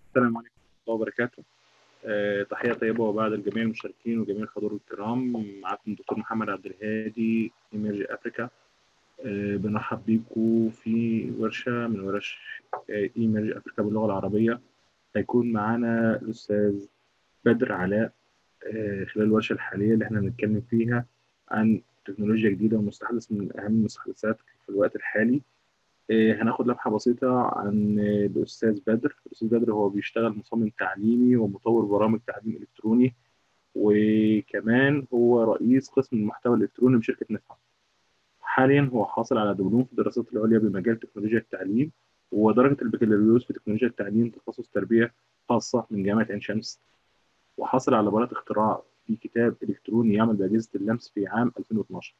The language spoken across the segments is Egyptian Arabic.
السلام عليكم ورحمة الله وبركاته آه، تحية طيبة وبعد لجميع المشاركين وجميع الحضور الكرام معكم دكتور محمد عبد الهادي إيميرجي أفريكا آه، بنرحب بيكم في ورشة من ورش آه، إيميرجي أفريكا باللغة العربية هيكون معانا الأستاذ بدر علاء آه، خلال الورشة الحالية اللي احنا هنتكلم فيها عن تكنولوجيا جديدة ومستحدث من أهم المستحدثات في الوقت الحالي آه، هناخد لمحة بسيطة عن آه، الأستاذ بدر الأستاذ بدر هو بيشتغل مصمم تعليمي ومطور برامج تعليم إلكتروني وكمان هو رئيس قسم المحتوى الإلكتروني بشركة نفهم حاليا هو حاصل على دبلوم في الدراسات العليا بمجال تكنولوجيا التعليم ودرجة البكالوريوس في تكنولوجيا التعليم تخصص تربية خاصة من جامعة عين شمس وحصل على براءة اختراع في كتاب إلكتروني يعمل بأجهزة اللمس في عام 2012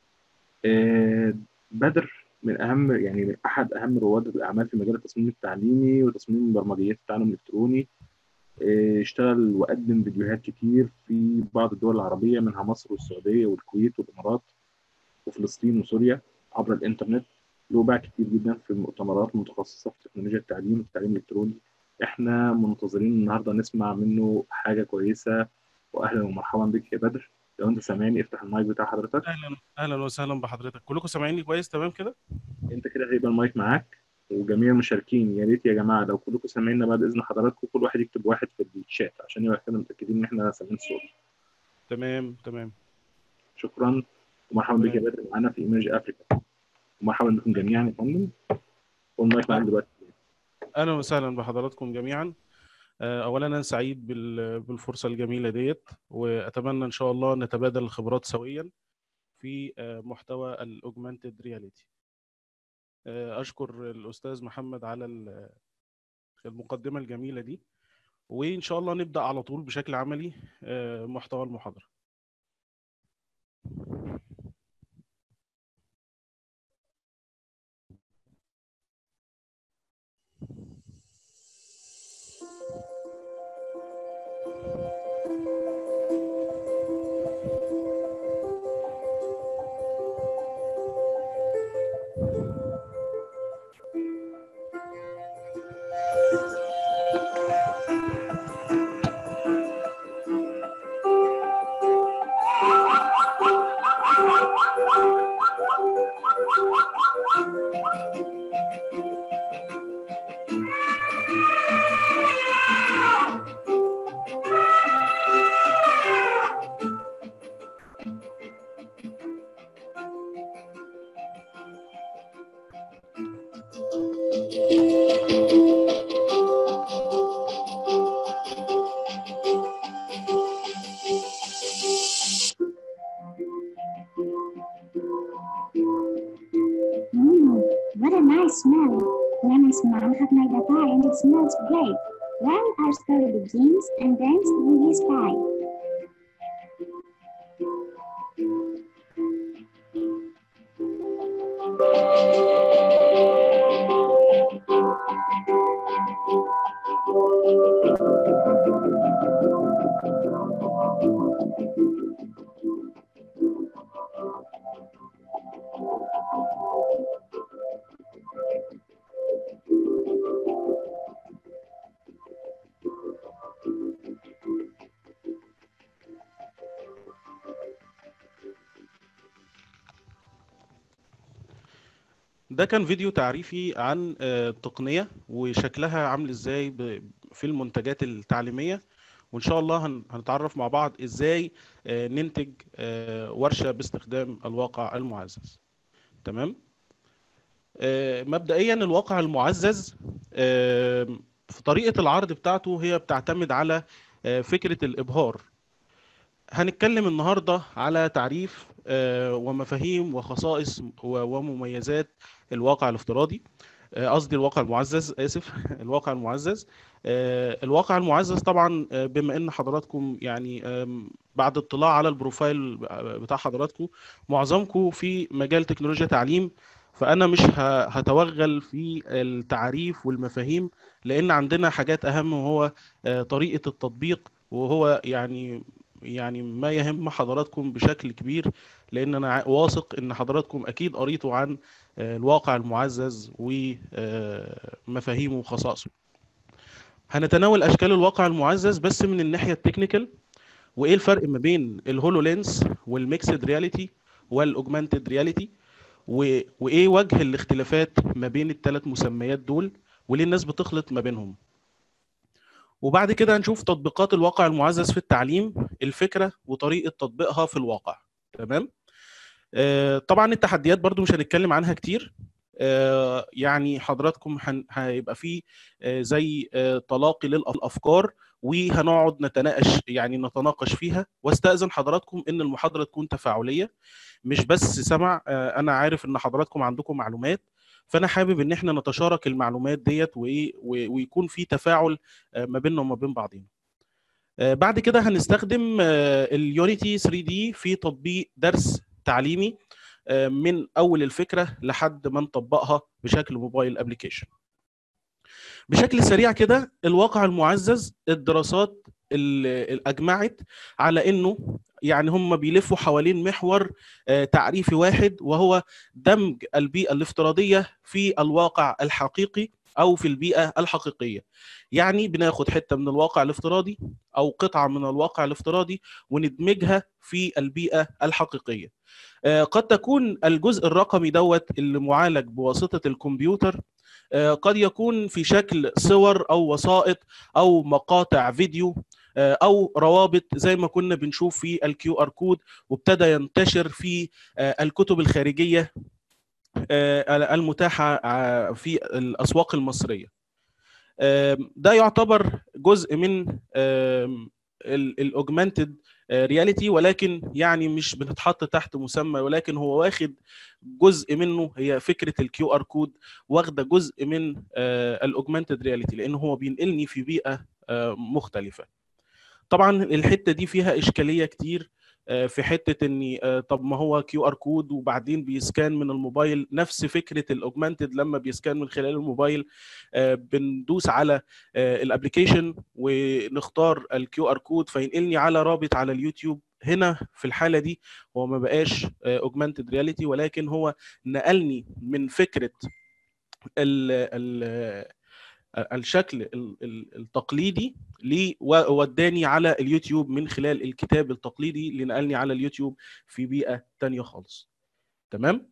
آه، بدر من اهم يعني من احد اهم رواد الاعمال في مجال التصميم التعليمي وتصميم برمجيات التعلم الالكتروني آه، اشتغل وقدم فيديوهات كتير في بعض الدول العربيه منها مصر والسعوديه والكويت والامارات وفلسطين وسوريا عبر الانترنت له باع كتير جدا في مؤتمرات متخصصه في تكنولوجيا التعليم والتعليم الالكتروني احنا منتظرين النهارده نسمع منه حاجه كويسه واهلا ومرحبا بك يا بدر لو انت سامعني افتح المايك بتاع حضرتك اهلا اهلا وسهلا بحضرتك كلكم سامعيني كويس تمام كده انت كده هيبقى المايك معاك وجميع المشاركين يا ريت يا جماعه لو كلكم سامعيننا بعد اذن حضراتكم كل واحد يكتب واحد في الشات عشان يبقى كده متاكدين ان احنا سامعين الصوت تمام تمام شكرا ومرحبا بك يا بدر معانا في ايمرج افريكا ومرحبا بكم جميعا يا فندم والمايك معاك دلوقتي اهلا وسهلا بحضراتكم جميعا آه، اولا انا سعيد بال- بالفرصه الجميله ديت واتمنى ان شاء الله نتبادل الخبرات سويا في آه، محتوى الاوجمانتد رياليتي اشكر الاستاذ محمد على ال- المقدمه الجميله دي وان شاء الله نبدا على طول بشكل عملي آه، محتوى المحاضره Mmm, what a nice smell. Lemon mom have made a pie and it smells great. Well, our story begins and ends with this pie. ده كان فيديو تعريفي عن آه، التقنية وشكلها عامل ازاي ب- في المنتجات التعليمية وان شاء الله هن- هنتعرف مع بعض ازاي آه، ننتج آه، ورشة باستخدام الواقع المعزز تمام آه، مبدئيا الواقع المعزز آه، في طريقة العرض بتاعته هي بتعتمد على آه، فكرة الإبهار هنتكلم النهاردة على تعريف آه، ومفاهيم وخصائص و- ومميزات الواقع الافتراضي آه، قصدي الواقع المعزز آسف الواقع المعزز آه، الواقع المعزز طبعا آه، بما ان حضراتكم يعني آم، بعد اطلاع على البروفايل بتاع حضراتكم معظمكم في مجال تكنولوجيا تعليم فانا مش ه- هتوغل في التعريف والمفاهيم لان عندنا حاجات اهم وهو آه، طريقة التطبيق وهو يعني يعني ما يهم حضراتكم بشكل كبير لان انا ع- واثق ان حضراتكم اكيد قريتوا عن آه، الواقع المعزز ومفاهيمه وخصائصه هنتناول اشكال الواقع المعزز بس من الناحيه التكنيكال وايه الفرق ما بين الهولو لينس والميكسد رياليتي والاوجمانتد رياليتي وايه وجه الاختلافات ما بين الثلاث مسميات دول وليه الناس بتخلط ما بينهم وبعد كده هنشوف تطبيقات الواقع المعزز في التعليم الفكره وطريقه تطبيقها في الواقع تمام آه طبعا التحديات برضو مش هنتكلم عنها كتير آه يعني حضراتكم هن- هيبقى فيه آه زي آه تلاقي للافكار وهنقعد نتناقش يعني نتناقش فيها واستاذن حضراتكم ان المحاضره تكون تفاعليه مش بس سمع آه انا عارف ان حضراتكم عندكم معلومات فانا حابب ان احنا نتشارك المعلومات ديت وايه و- ويكون في تفاعل آه ما بيننا وما بين بعضنا آه بعد كده هنستخدم اليونيتي 3 دي في تطبيق درس تعليمي آه، من اول الفكره لحد ما نطبقها بشكل موبايل ابلكيشن بشكل سريع كده الواقع المعزز الدراسات ال- ال- اجمعت على انه يعني هم بيلفوا حوالين محور آه، تعريفي واحد وهو دمج البيئه الافتراضيه في الواقع الحقيقي او في البيئه الحقيقيه يعني بناخد حته من الواقع الافتراضي او قطعه من الواقع الافتراضي وندمجها في البيئه الحقيقيه آه، قد تكون الجزء الرقمي دوت اللي معالج بواسطه الكمبيوتر آه، قد يكون في شكل صور او وسائط او مقاطع فيديو آه، او روابط زي ما كنا بنشوف في الكيو ار كود وابتدى ينتشر في آه، الكتب الخارجيه آه، المتاحه آه، في الاسواق المصريه آم، ده يعتبر جزء من الاوجمانتد رياليتي ولكن يعني مش بنتحط تحت مسمى ولكن هو واخد جزء منه هي فكره الكيو ار كود واخده جزء من الاوجمانتد رياليتي لان هو بينقلني في بيئه آه، مختلفه طبعا الحته دي فيها اشكاليه كتير آه، في حته اني آه، طب ما هو كيو ار كود وبعدين بيسكان من الموبايل نفس فكره الاوجمانتد لما بيسكان من خلال الموبايل آه، بندوس على الابلكيشن ونختار الكيو ار كود فينقلني على رابط على اليوتيوب هنا في الحاله دي هو ما بقاش اوجمانتد رياليتي ولكن هو نقلني من فكره ال ال الشكل ال- ال- التقليدي لي ووداني على اليوتيوب من خلال الكتاب التقليدي اللي نقلني على اليوتيوب في بيئة تانية خالص تمام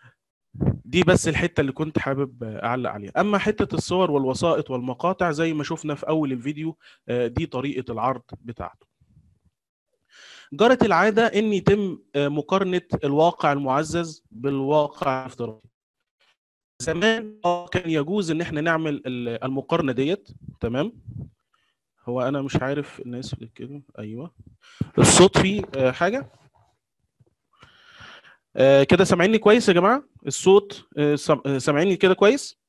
دي بس الحتة اللي كنت حابب أعلق عليها أما حتة الصور والوسائط والمقاطع زي ما شفنا في أول الفيديو آه، دي طريقة العرض بتاعته جرت العادة أن يتم آه، مقارنة الواقع المعزز بالواقع الافتراضي زمان آه كان يجوز ان احنا نعمل ال- المقارنه ديت تمام هو انا مش عارف الناس اللي كده ايوه الصوت فيه آه، حاجه آه، كده سامعيني كويس يا جماعه الصوت آه، سام- آه، سامعيني كده كويس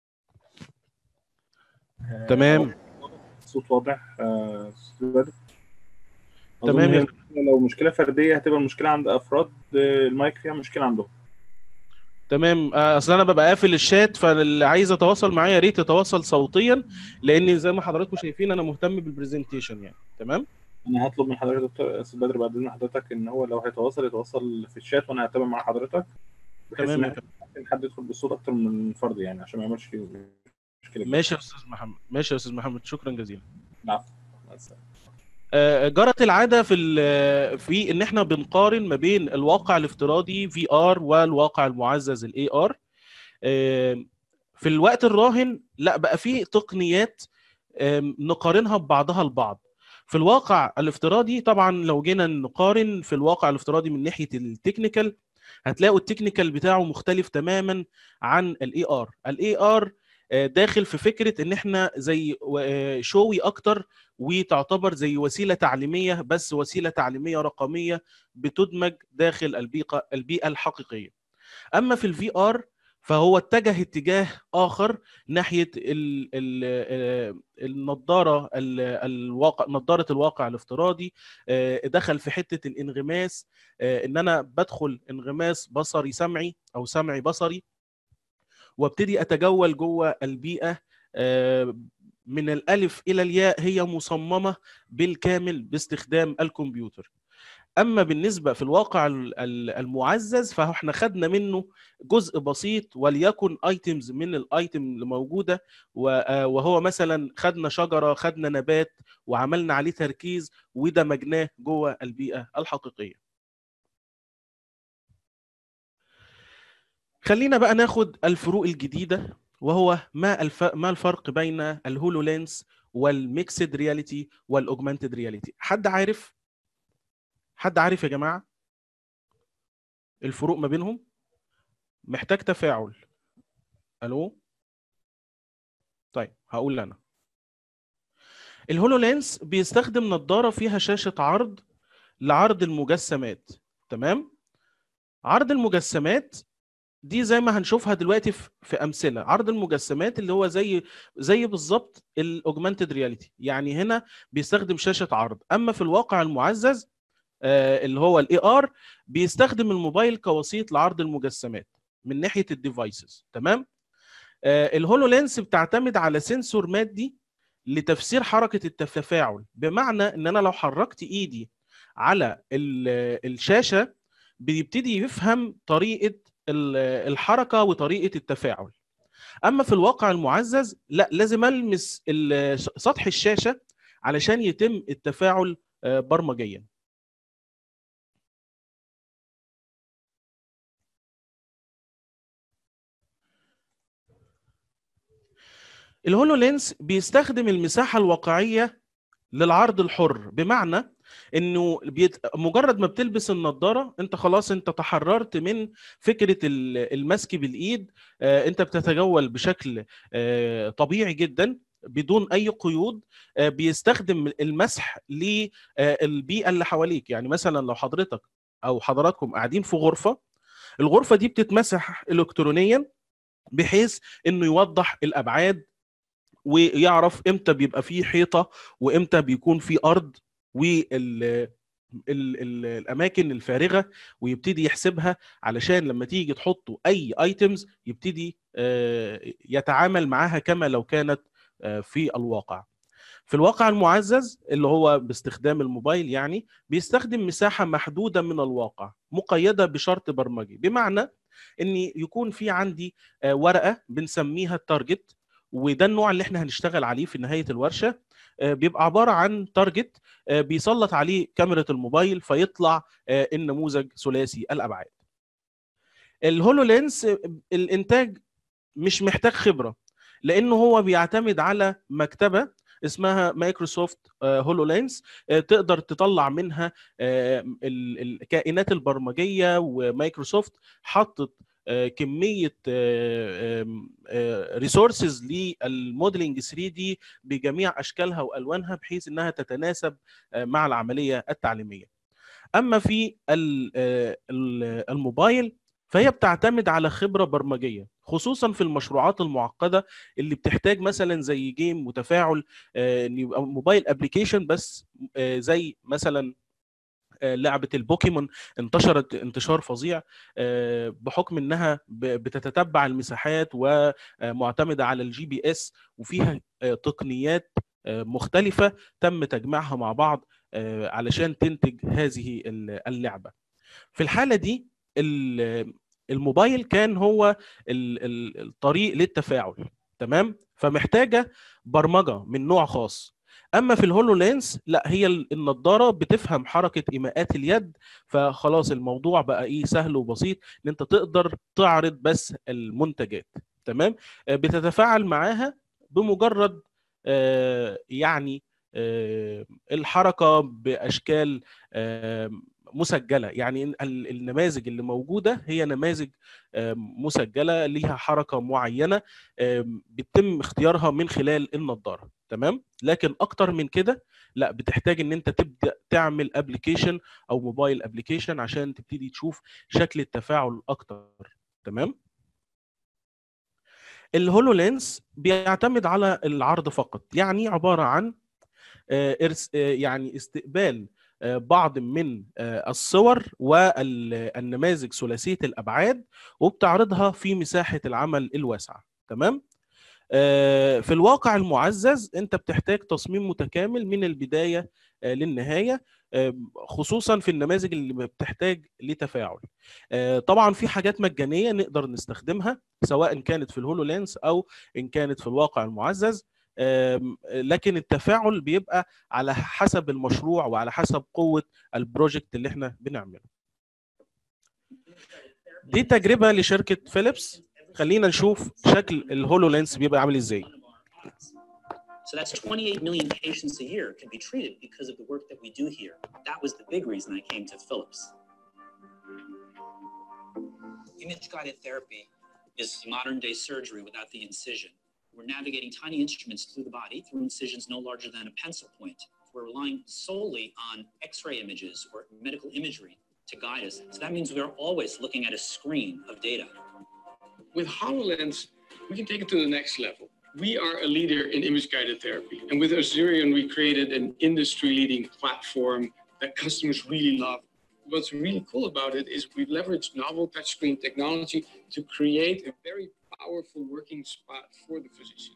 تمام الصوت واضح آه، أستاذ بدر. أظن تمام هي يا المشكلة لو مشكلة فردية هتبقى المشكلة عند أفراد آه، المايك فيها مشكلة عندهم تمام آه، اصل انا ببقى قافل الشات فاللي عايز يتواصل معايا يا ريت يتواصل صوتيا لان زي ما حضراتكم شايفين انا مهتم بالبرزنتيشن يعني تمام أنا هطلب من حضرتك يا دكتور أستاذ بدر بعد إذن حضرتك إن هو لو هيتواصل يتواصل في الشات وأنا هتابع مع حضرتك بحيث تمام إن يا إحنا ممكن حد يدخل بالصوت أكتر من فرد يعني عشان ما يعملش فيه مشكلة ماشي يا استاذ محمد ماشي يا استاذ محمد شكرا جزيلا العفو مع السلامة. آه، جرت العاده في ال- في ان احنا بنقارن ما بين الواقع الافتراضي في ار والواقع المعزز الاي ار في الوقت الراهن لا بقى في تقنيات آم، نقارنها ببعضها البعض في الواقع الافتراضي طبعا لو جينا نقارن في الواقع الافتراضي من ناحيه التكنيكال هتلاقوا التكنيكال بتاعه مختلف تماما عن الاي ار الاي ار داخل في فكره ان احنا زي و- آه، شوي اكتر وتعتبر زي وسيله تعليميه بس وسيله تعليميه رقميه بتدمج داخل البيئه البيئه الحقيقيه اما في الفي ار فهو اتجه اتجاه اخر ناحيه ال ال آه، النضاره ال- الواقع نضاره الواقع الافتراضي آه، دخل في حته الانغماس آه، ان انا بدخل انغماس بصري سمعي او سمعي بصري وابتدي اتجول جوه البيئه آه، من الالف الى الياء هي مصممه بالكامل باستخدام الكمبيوتر اما بالنسبه في الواقع ال- ال- المعزز فاحنا خدنا منه جزء بسيط وليكن ايتمز من الايتم اللي موجوده و- آه، وهو مثلا خدنا شجره خدنا نبات وعملنا عليه تركيز ودمجناه جوه البيئه الحقيقيه خلينا بقى ناخد الفروق الجديده وهو ما الف... ما الفرق بين الهولو لينس والميكسد رياليتي والاوجمانتد رياليتي حد عارف حد عارف يا جماعه الفروق ما بينهم محتاج تفاعل الو طيب هقول انا الهولو لينس بيستخدم نظاره فيها شاشه عرض لعرض المجسمات تمام عرض المجسمات دي زي ما هنشوفها دلوقتي في في امثله عرض المجسمات اللي هو زي زي بالظبط الاوجمانتد رياليتي يعني هنا بيستخدم شاشه عرض اما في الواقع المعزز آه، اللي هو الاي ار بيستخدم الموبايل كوسيط لعرض المجسمات من ناحيه الديفايسز تمام آه، الهولو لينس بتعتمد على سنسور مادي لتفسير حركه التفاعل بمعنى ان انا لو حركت ايدي على ال- الشاشه بيبتدي يفهم طريقه ال- الحركه وطريقه التفاعل اما في الواقع المعزز لا لازم المس ال- سطح الشاشه علشان يتم التفاعل آه، برمجيا الهولو لينس بيستخدم المساحه الواقعيه للعرض الحر بمعنى انه بيت... مجرد ما بتلبس النضاره انت خلاص انت تحررت من فكره ال- المسك بالايد آه، انت بتتجول بشكل آه، طبيعي جدا بدون اي قيود آه، بيستخدم المسح للبيئه اللي حواليك يعني مثلا لو حضرتك او حضراتكم قاعدين في غرفه الغرفه دي بتتمسح الكترونيا بحيث انه يوضح الابعاد ويعرف امتى بيبقى فيه حيطه وامتى بيكون فيه ارض وال ال- ال- الاماكن الفارغه ويبتدي يحسبها علشان لما تيجي تحطوا اي ايتمز يبتدي آه، يتعامل معاها كما لو كانت آه، في الواقع في الواقع المعزز اللي هو باستخدام الموبايل يعني بيستخدم مساحه محدوده من الواقع مقيده بشرط برمجي بمعنى ان يكون في عندي آه، ورقه بنسميها التارجت وده النوع اللي احنا هنشتغل عليه في نهايه الورشه آه، بيبقى عباره عن تارجت آه، بيسلط عليه كاميرا الموبايل فيطلع آه، النموذج ثلاثي الابعاد الهولو لينس آه، الانتاج مش محتاج خبره لانه هو بيعتمد على مكتبه اسمها مايكروسوفت هولو لينس تقدر تطلع منها آه، ال- الكائنات البرمجيه ومايكروسوفت حطت آه، كميه ريسورسز للموديلنج 3 دي بجميع اشكالها والوانها بحيث انها تتناسب آه، مع العمليه التعليميه اما في ال- آه، ال- الموبايل فهي بتعتمد على خبره برمجيه خصوصا في المشروعات المعقده اللي بتحتاج مثلا زي جيم وتفاعل آه، إن يبقى موبايل ابلكيشن بس آه، زي مثلا آه، لعبه البوكيمون انتشرت انتشار فظيع آه، بحكم انها ب- بتتتبع المساحات ومعتمده على الجي بي اس وفيها آه، تقنيات آه، مختلفه تم تجميعها مع بعض آه، علشان تنتج هذه ال- اللعبه في الحاله دي ال- الموبايل كان هو ال- ال- الطريق للتفاعل تمام فمحتاجه برمجه من نوع خاص اما في الهولو لينس لا هي ال- النضاره بتفهم حركه ايماءات اليد فخلاص الموضوع بقى ايه سهل وبسيط ان انت تقدر تعرض بس المنتجات تمام آه، بتتفاعل معاها بمجرد آه، يعني آه، الحركه باشكال آه، مسجله يعني ال- النماذج اللي موجوده هي نماذج آه، مسجله ليها حركه معينه آه، بيتم اختيارها من خلال النضاره تمام لكن اكتر من كده لا بتحتاج ان انت تبدا تعمل ابلكيشن او موبايل ابلكيشن عشان تبتدي تشوف شكل التفاعل اكتر تمام الهولو لينس بيعتمد على العرض فقط يعني عباره عن آه، إرس- آه، يعني استقبال آه، بعض من آه، الصور والنماذج ثلاثيه الابعاد وبتعرضها في مساحه العمل الواسعه تمام آه، في الواقع المعزز انت بتحتاج تصميم متكامل من البدايه آه، للنهايه آه، خصوصا في النماذج اللي بتحتاج لتفاعل آه، طبعا في حاجات مجانيه نقدر نستخدمها سواء كانت في الهولو لينس او ان كانت في الواقع المعزز آم، لكن التفاعل بيبقى على حسب المشروع وعلى حسب قوه البروجكت اللي احنا بنعمله دي تجربه لشركه فيليبس خلينا نشوف شكل الهولو لينس بيبقى عامل ازاي So that's 28 million patients a year can be treated because of the work that we do here. That was the big reason I came to Philips. Image guided therapy is modern day surgery without the incision. We're navigating tiny instruments through the body through incisions no larger than a pencil point. We're relying solely on x ray images or medical imagery to guide us. So that means we're always looking at a screen of data. With HoloLens, we can take it to the next level. We are a leader in image guided therapy. And with Azurion, we created an industry leading platform that customers really love. What's really cool about it is we leveraged novel touchscreen technology to create a very powerful working spot for the physician.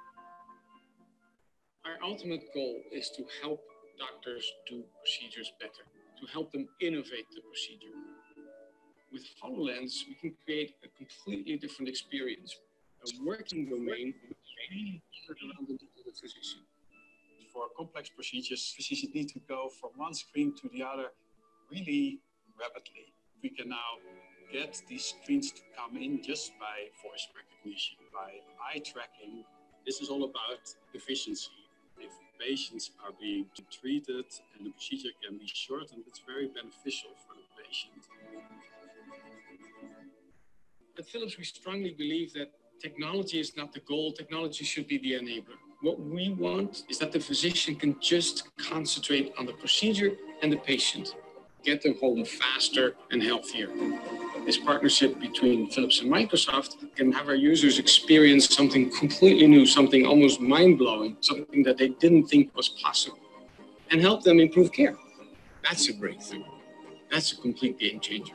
Our ultimate goal is to help doctors do procedures better, to help them innovate the procedure. With HoloLens, we can create a completely different experience, a working domain that's really relevant to the physician. for complex procedures, physicians need to go from one screen to the other really rapidly. We can now get these screens to come in just by voice recognition, by eye tracking. This is all about efficiency. If patients are being treated and the procedure can be shortened, it's very beneficial for the patient. At Philips, we strongly believe that technology is not the goal, technology should be the enabler. What we want is that the physician can just concentrate on the procedure and the patient, get them home faster and healthier. This partnership between Philips and Microsoft can have our users experience something completely new, something almost mind blowing, something that they didn't think was possible, and help them improve care. That's a breakthrough. That's a complete game changer.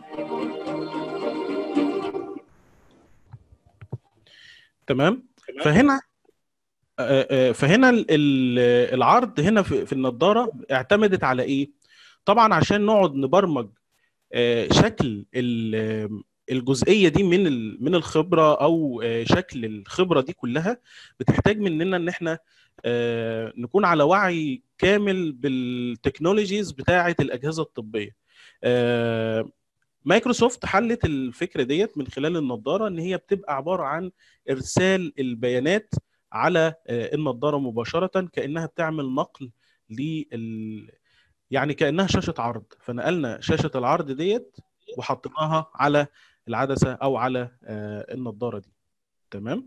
تمام فهنا آه، آه، فهنا ال- ال- العرض هنا في في النضاره اعتمدت على ايه طبعا عشان نقعد نبرمج آه، شكل ال- الجزئيه دي من ال- من الخبره او آه، شكل الخبره دي كلها بتحتاج مننا ان احنا آه، نكون على وعي كامل بالتكنولوجيز بتاعه الاجهزه الطبيه آه، مايكروسوفت حلت الفكره ديت من خلال النضاره ان هي بتبقى عباره عن ارسال البيانات على آه، النضاره مباشره كانها بتعمل نقل لل يعني كانها شاشه عرض فنقلنا شاشه العرض ديت وحطيناها على العدسه او على آه، النضاره دي تمام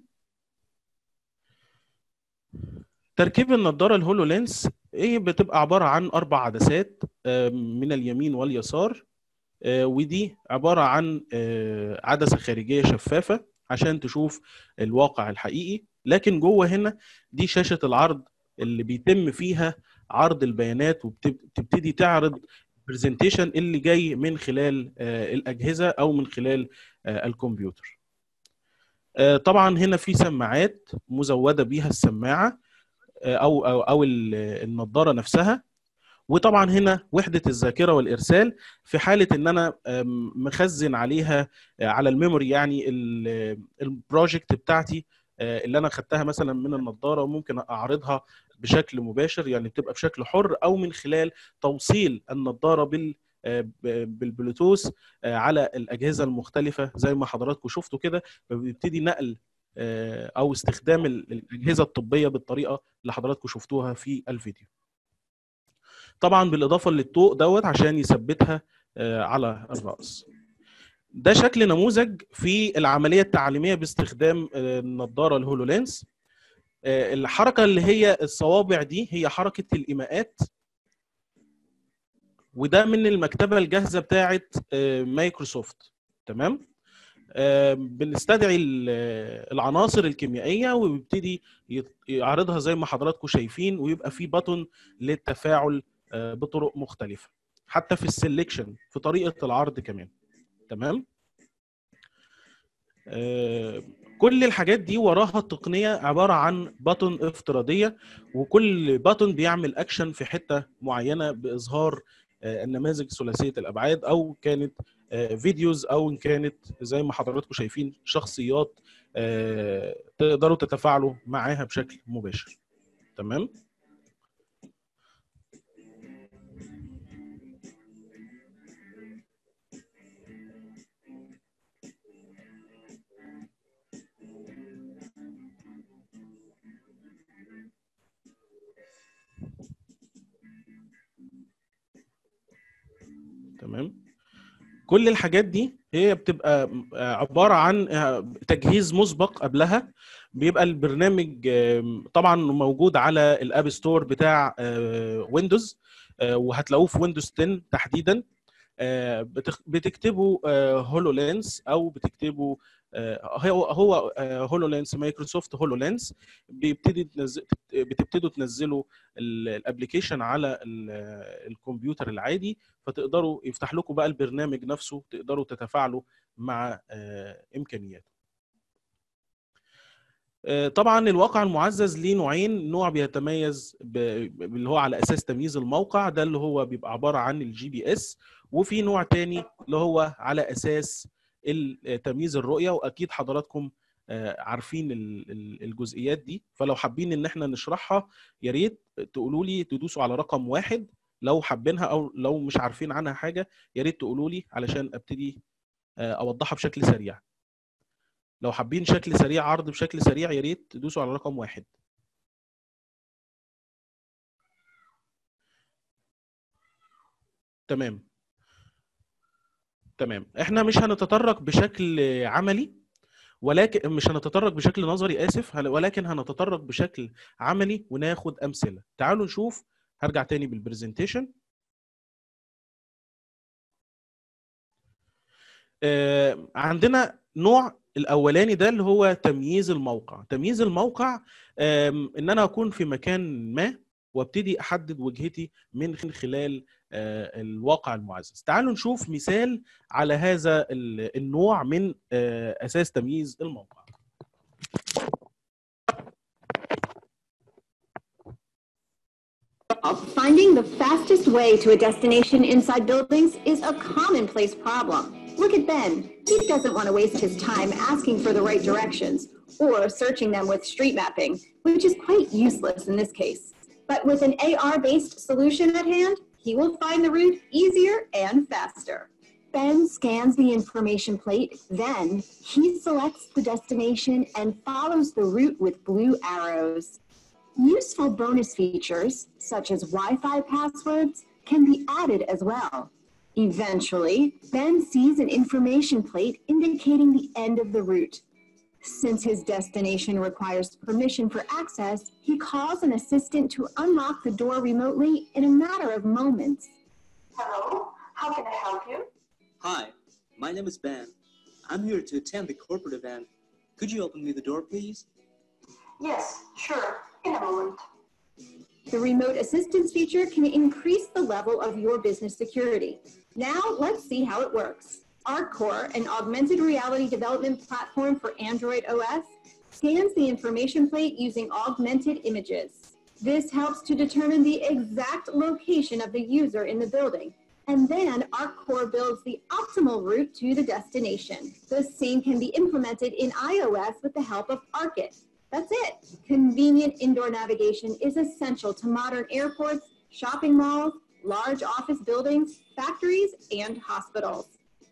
تركيب النضاره الهولو لينس ايه بتبقى عباره عن اربع عدسات آه، من اليمين واليسار آه، ودي عباره عن آه، عدسه خارجيه شفافه عشان تشوف الواقع الحقيقي لكن جوه هنا دي شاشه العرض اللي بيتم فيها عرض البيانات وبتبتدي تعرض برزنتيشن اللي جاي من خلال آه، الاجهزه او من خلال آه، الكمبيوتر آه، طبعا هنا في سماعات مزوده بيها السماعه آه، او او او ال- النضاره نفسها وطبعا هنا وحده الذاكره والارسال في حاله ان انا آم، مخزن عليها آه، على الميموري يعني ال- البروجكت بتاعتي آه، اللي انا خدتها مثلا من النضاره وممكن اعرضها بشكل مباشر يعني بتبقى بشكل حر او من خلال توصيل النضاره بال آه، ب- بالبلوتوث آه، على الاجهزه المختلفه زي ما حضراتكم شفتوا كده فبيبتدي نقل آه، او استخدام ال- الاجهزه الطبيه بالطريقه اللي حضراتكم شفتوها في الفيديو طبعا بالاضافه للطوق دوت عشان يثبتها آه، على الراس ده شكل نموذج في العمليه التعليميه باستخدام آه، النضاره الهولو لينس آه، الحركه اللي هي الصوابع دي هي حركه الايماءات وده من المكتبه الجاهزه بتاعه آه، مايكروسوفت تمام آه، بنستدعي ال- العناصر الكيميائيه وبيبتدي يت- يعرضها زي ما حضراتكم شايفين ويبقى في بطن للتفاعل آه، بطرق مختلفه حتى في السلكشن في طريقه العرض كمان تمام آه، كل الحاجات دي وراها التقنيه عباره عن باتون افتراضيه وكل باتون بيعمل اكشن في حته معينه باظهار آه، النماذج ثلاثيه الابعاد او كانت آه، فيديوز او ان كانت زي ما حضراتكم شايفين شخصيات آه، تقدروا تتفاعلوا معاها بشكل مباشر تمام تمام كل الحاجات دي هي بتبقى آه، عباره عن آه، تجهيز مسبق قبلها بيبقى البرنامج آم، طبعا موجود على الاب ستور بتاع ويندوز وهتلاقوه في ويندوز 10 تحديدا آه، بتخ- بتكتبوا هولو لينس او بتكتبوا آه، هو هو هولو لينس مايكروسوفت هولو لينس بيبتدي تنزل بتبتدوا تنزلوا الابلكيشن على ال- الكمبيوتر العادي فتقدروا يفتح لكم بقى البرنامج نفسه تقدروا تتفاعلوا مع آه، امكانياته آه، طبعا الواقع المعزز ليه نوعين نوع بيتميز ب- ب- اللي هو على اساس تمييز الموقع ده اللي هو بيبقى عباره عن الجي بي اس وفي نوع تاني اللي هو على اساس ال- تمييز الرؤيه واكيد حضراتكم آه، عارفين ال- ال- الجزئيات دي فلو حابين ان احنا نشرحها يا ريت تقولوا لي تدوسوا على رقم واحد لو حابينها او لو مش عارفين عنها حاجه يا ريت تقولوا لي علشان ابتدي آه، اوضحها بشكل سريع لو حابين شكل سريع عرض بشكل سريع يا ريت تدوسوا على رقم واحد تمام تمام احنا مش هنتطرق بشكل عملي ولكن مش هنتطرق بشكل نظري اسف هن- ولكن هنتطرق بشكل عملي وناخد امثله تعالوا نشوف هرجع تاني بالبرزنتيشن آه، عندنا نوع الاولاني ده اللي هو تمييز الموقع تمييز الموقع آم، ان انا اكون في مكان ما وابتدي احدد وجهتي من خلال آه، الواقع المعزز تعالوا نشوف مثال على هذا ال- النوع من آه، اساس تمييز الموقع Finding the fastest way to a destination inside buildings is a commonplace problem. Look at Ben. He doesn't want to waste his time asking for the right directions or searching them with street mapping, which is quite useless in this case. But with an AR based solution at hand, he will find the route easier and faster. Ben scans the information plate, then he selects the destination and follows the route with blue arrows. Useful bonus features, such as Wi Fi passwords, can be added as well. Eventually, Ben sees an information plate indicating the end of the route. Since his destination requires permission for access, he calls an assistant to unlock the door remotely in a matter of moments. Hello, how can I help you? Hi, my name is Ben. I'm here to attend the corporate event. Could you open me the door, please? Yes, sure, in a moment. The remote assistance feature can increase the level of your business security. Now, let's see how it works. ArcCore, an augmented reality development platform for Android OS, scans the information plate using augmented images. This helps to determine the exact location of the user in the building. And then ArcCore builds the optimal route to the destination. The same can be implemented in iOS with the help of ArcIT. That's it. Convenient indoor navigation is essential to modern airports, shopping malls, large office buildings, factories, and hospitals.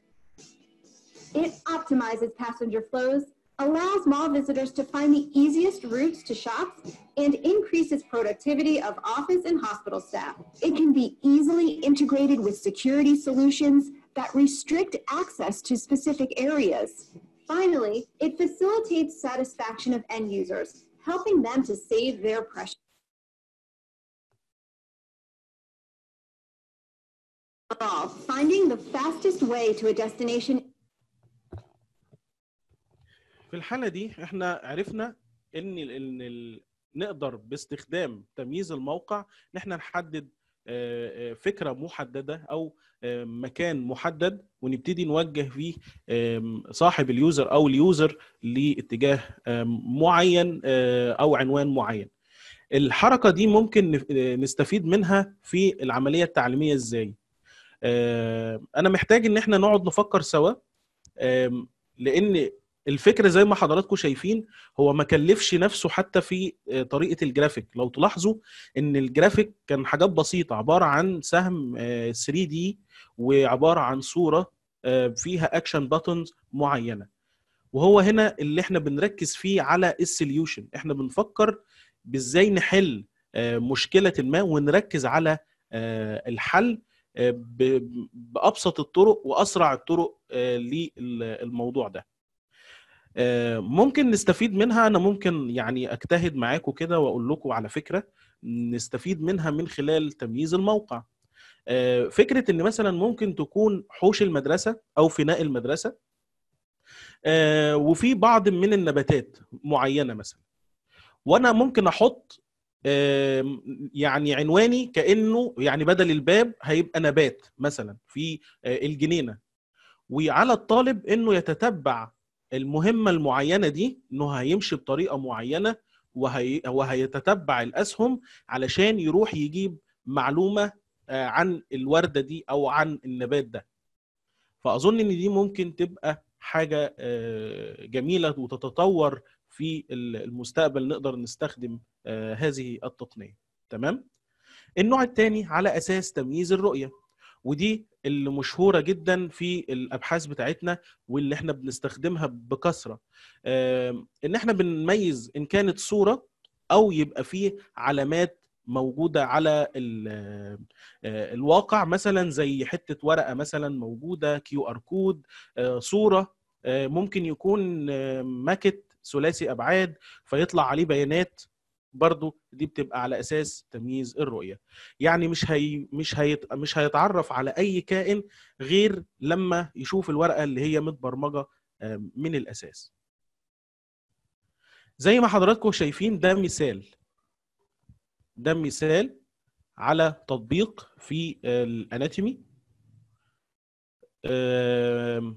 It optimizes passenger flows, allows mall visitors to find the easiest routes to shops, and increases productivity of office and hospital staff. It can be easily integrated with security solutions that restrict access to specific areas. Finally, it facilitates satisfaction of end users, helping them to save their precious. Overall, finding the fastest way to a destination في الحاله دي احنا عرفنا ان ال ان ال نقدر باستخدام تمييز الموقع ان احنا نحدد آه، آه، فكره محدده او آه، مكان محدد ونبتدي نوجه فيه آم، صاحب اليوزر او اليوزر لاتجاه آم، معين آه، او عنوان معين الحركه دي ممكن نف- نستفيد منها في العمليه التعليميه ازاي آه، انا محتاج ان احنا نقعد نفكر سوا آم، لان الفكره زي ما حضراتكم شايفين هو ما كلفش نفسه حتى في آه، طريقه الجرافيك لو تلاحظوا ان الجرافيك كان حاجات بسيطه عباره عن سهم آه، 3 دي وعباره عن صوره آه، فيها اكشن باتونز معينه وهو هنا اللي احنا بنركز فيه على السوليوشن احنا بنفكر بازاي نحل آه، مشكله ما ونركز على آه، الحل آه، ب- بابسط الطرق واسرع الطرق آه، للموضوع ده آه، ممكن نستفيد منها انا ممكن يعني اجتهد معاكم كده واقول لكم على فكره نستفيد منها من خلال تمييز الموقع آه، فكره ان مثلا ممكن تكون حوش المدرسه او فناء المدرسه آه، وفي بعض من النباتات معينه مثلا وانا ممكن احط آم، يعني عنواني كانه يعني بدل الباب هيبقى نبات مثلا في آه، الجنينه وعلى الطالب انه يتتبع المهمه المعينه دي انه هيمشي بطريقه معينه وهي وهيتتبع الاسهم علشان يروح يجيب معلومه آه، عن الورده دي او عن النبات ده فاظن ان دي ممكن تبقى حاجه آه، جميله وتتطور في المستقبل نقدر نستخدم آه، هذه التقنيه تمام النوع الثاني على اساس تمييز الرؤيه ودي اللي مشهوره جدا في الابحاث بتاعتنا واللي احنا بنستخدمها بكثره آم، ان احنا بنميز ان كانت صوره او يبقى فيه علامات موجوده على ال- آه، الواقع مثلا زي حته ورقه مثلا موجوده كيو ار كود صوره آه، ممكن يكون آه، ماكت ثلاثي ابعاد فيطلع عليه بيانات برضو دي بتبقى على اساس تمييز الرؤيه يعني مش هي مش هيت مش هيتعرف على اي كائن غير لما يشوف الورقه اللي هي متبرمجه آه، من الاساس زي ما حضراتكم شايفين ده مثال ده مثال على تطبيق في الاناتومي آم،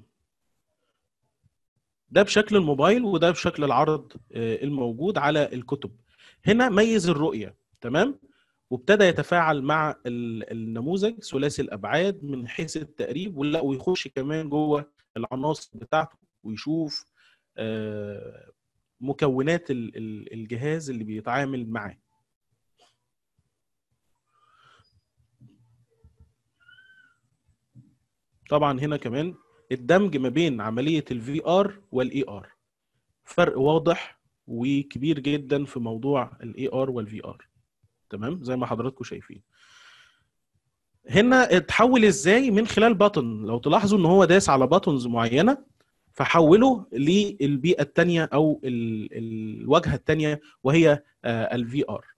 ده بشكل الموبايل وده بشكل العرض آه، الموجود على الكتب هنا ميز الرؤية تمام وابتدى يتفاعل مع ال- النموذج ثلاثي الابعاد من حيث التقريب ولا ويخش كمان جوه العناصر بتاعته ويشوف آه، مكونات ال- ال- الجهاز اللي بيتعامل معاه طبعا هنا كمان الدمج ما بين عملية الفي ار والاي ار فرق واضح وكبير جدا في موضوع الاي ار والفي ار تمام زي ما حضراتكم شايفين هنا اتحول ازاي من خلال باتون لو تلاحظوا ان هو داس على باتونز معينه فحوله للبيئه الثانيه او ال- الواجهه الثانيه وهي الفي ار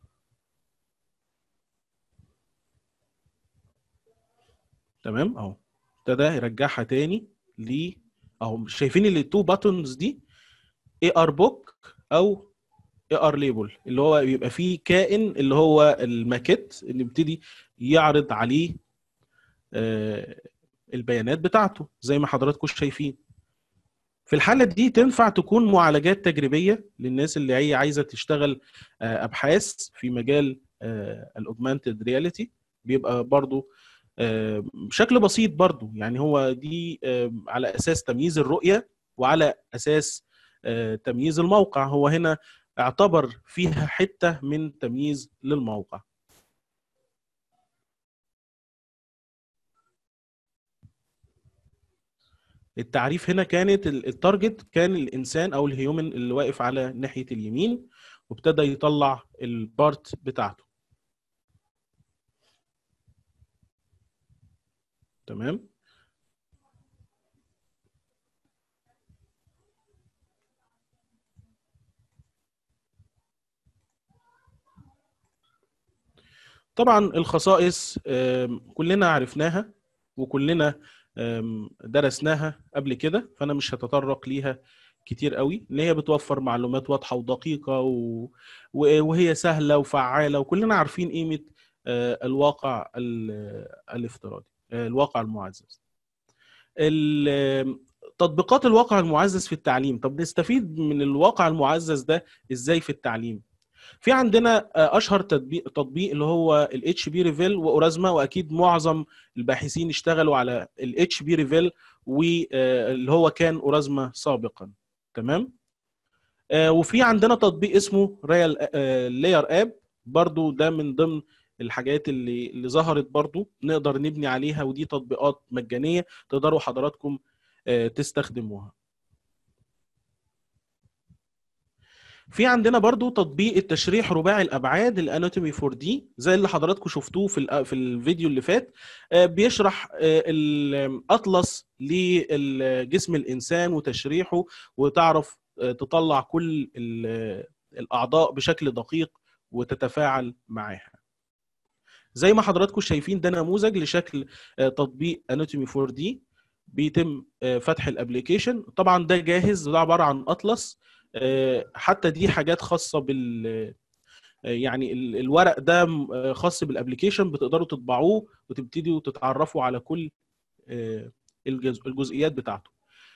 تمام اهو ابتدى يرجعها تاني ل اهو شايفين التو باتونز دي اي ار بوك او اي ار ليبل اللي هو بيبقى فيه كائن اللي هو الماكيت اللي بيبتدي يعرض عليه آه، البيانات بتاعته زي ما حضراتكم شايفين في الحالة دي تنفع تكون معالجات تجريبية للناس اللي هي عايزة تشتغل آه، أبحاث في مجال الأوجمانتد رياليتي بيبقى برضو آه، بشكل بسيط برضو يعني هو دي آه، على أساس تمييز الرؤية وعلى أساس آه، تمييز الموقع هو هنا اعتبر فيها حتة من تمييز للموقع التعريف هنا كانت ال- التارجت كان الانسان او الهيومن اللي واقف على ناحيه اليمين وابتدى يطلع البارت بتاعته تمام طبعا الخصائص آم، كلنا عرفناها وكلنا آم، درسناها قبل كده فانا مش هتطرق ليها كتير قوي ان هي بتوفر معلومات واضحه ودقيقه و... و- وهي سهله وفعاله وكلنا عارفين قيمه آه، الواقع ال- الافتراضي آه، الواقع المعزز ال- تطبيقات الواقع المعزز في التعليم طب نستفيد من الواقع المعزز ده ازاي في التعليم في عندنا آه، اشهر تطبيق تطبيق اللي هو الاتش بي ريفيل واورازما واكيد معظم الباحثين اشتغلوا على الاتش بي ريفيل واللي هو كان اورازما سابقا تمام آه، وفي عندنا تطبيق اسمه ريال لاير اب برضو ده من ضمن الحاجات اللي اللي ظهرت برضو نقدر نبني عليها ودي تطبيقات مجانية تقدروا حضراتكم آه، تستخدموها في عندنا برضو تطبيق التشريح رباعي الابعاد الاناتومي 4 دي زي اللي حضراتكم شفتوه في ال- في الفيديو اللي فات آه، بيشرح آه، الاطلس لجسم الانسان وتشريحه وتعرف آه، تطلع كل ال- الاعضاء بشكل دقيق وتتفاعل معاها زي ما حضراتكم شايفين ده نموذج لشكل آه، تطبيق اناتومي 4 دي بيتم آه، فتح الابليكيشن طبعا ده جاهز ده عباره عن اطلس آه، حتى دي حاجات خاصه بال آه، يعني ال- الورق ده م- آه، خاص بالابليكيشن بتقدروا تطبعوه وتبتدوا تتعرفوا على كل آه، الجز- الجزئيات بتاعته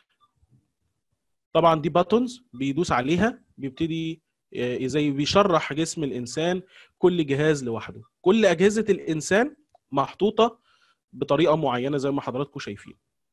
طبعا دي باتونز بيدوس عليها بيبتدي آه، زي بيشرح جسم الانسان كل جهاز لوحده كل اجهزه الانسان محطوطه بطريقه معينه زي ما حضراتكم شايفين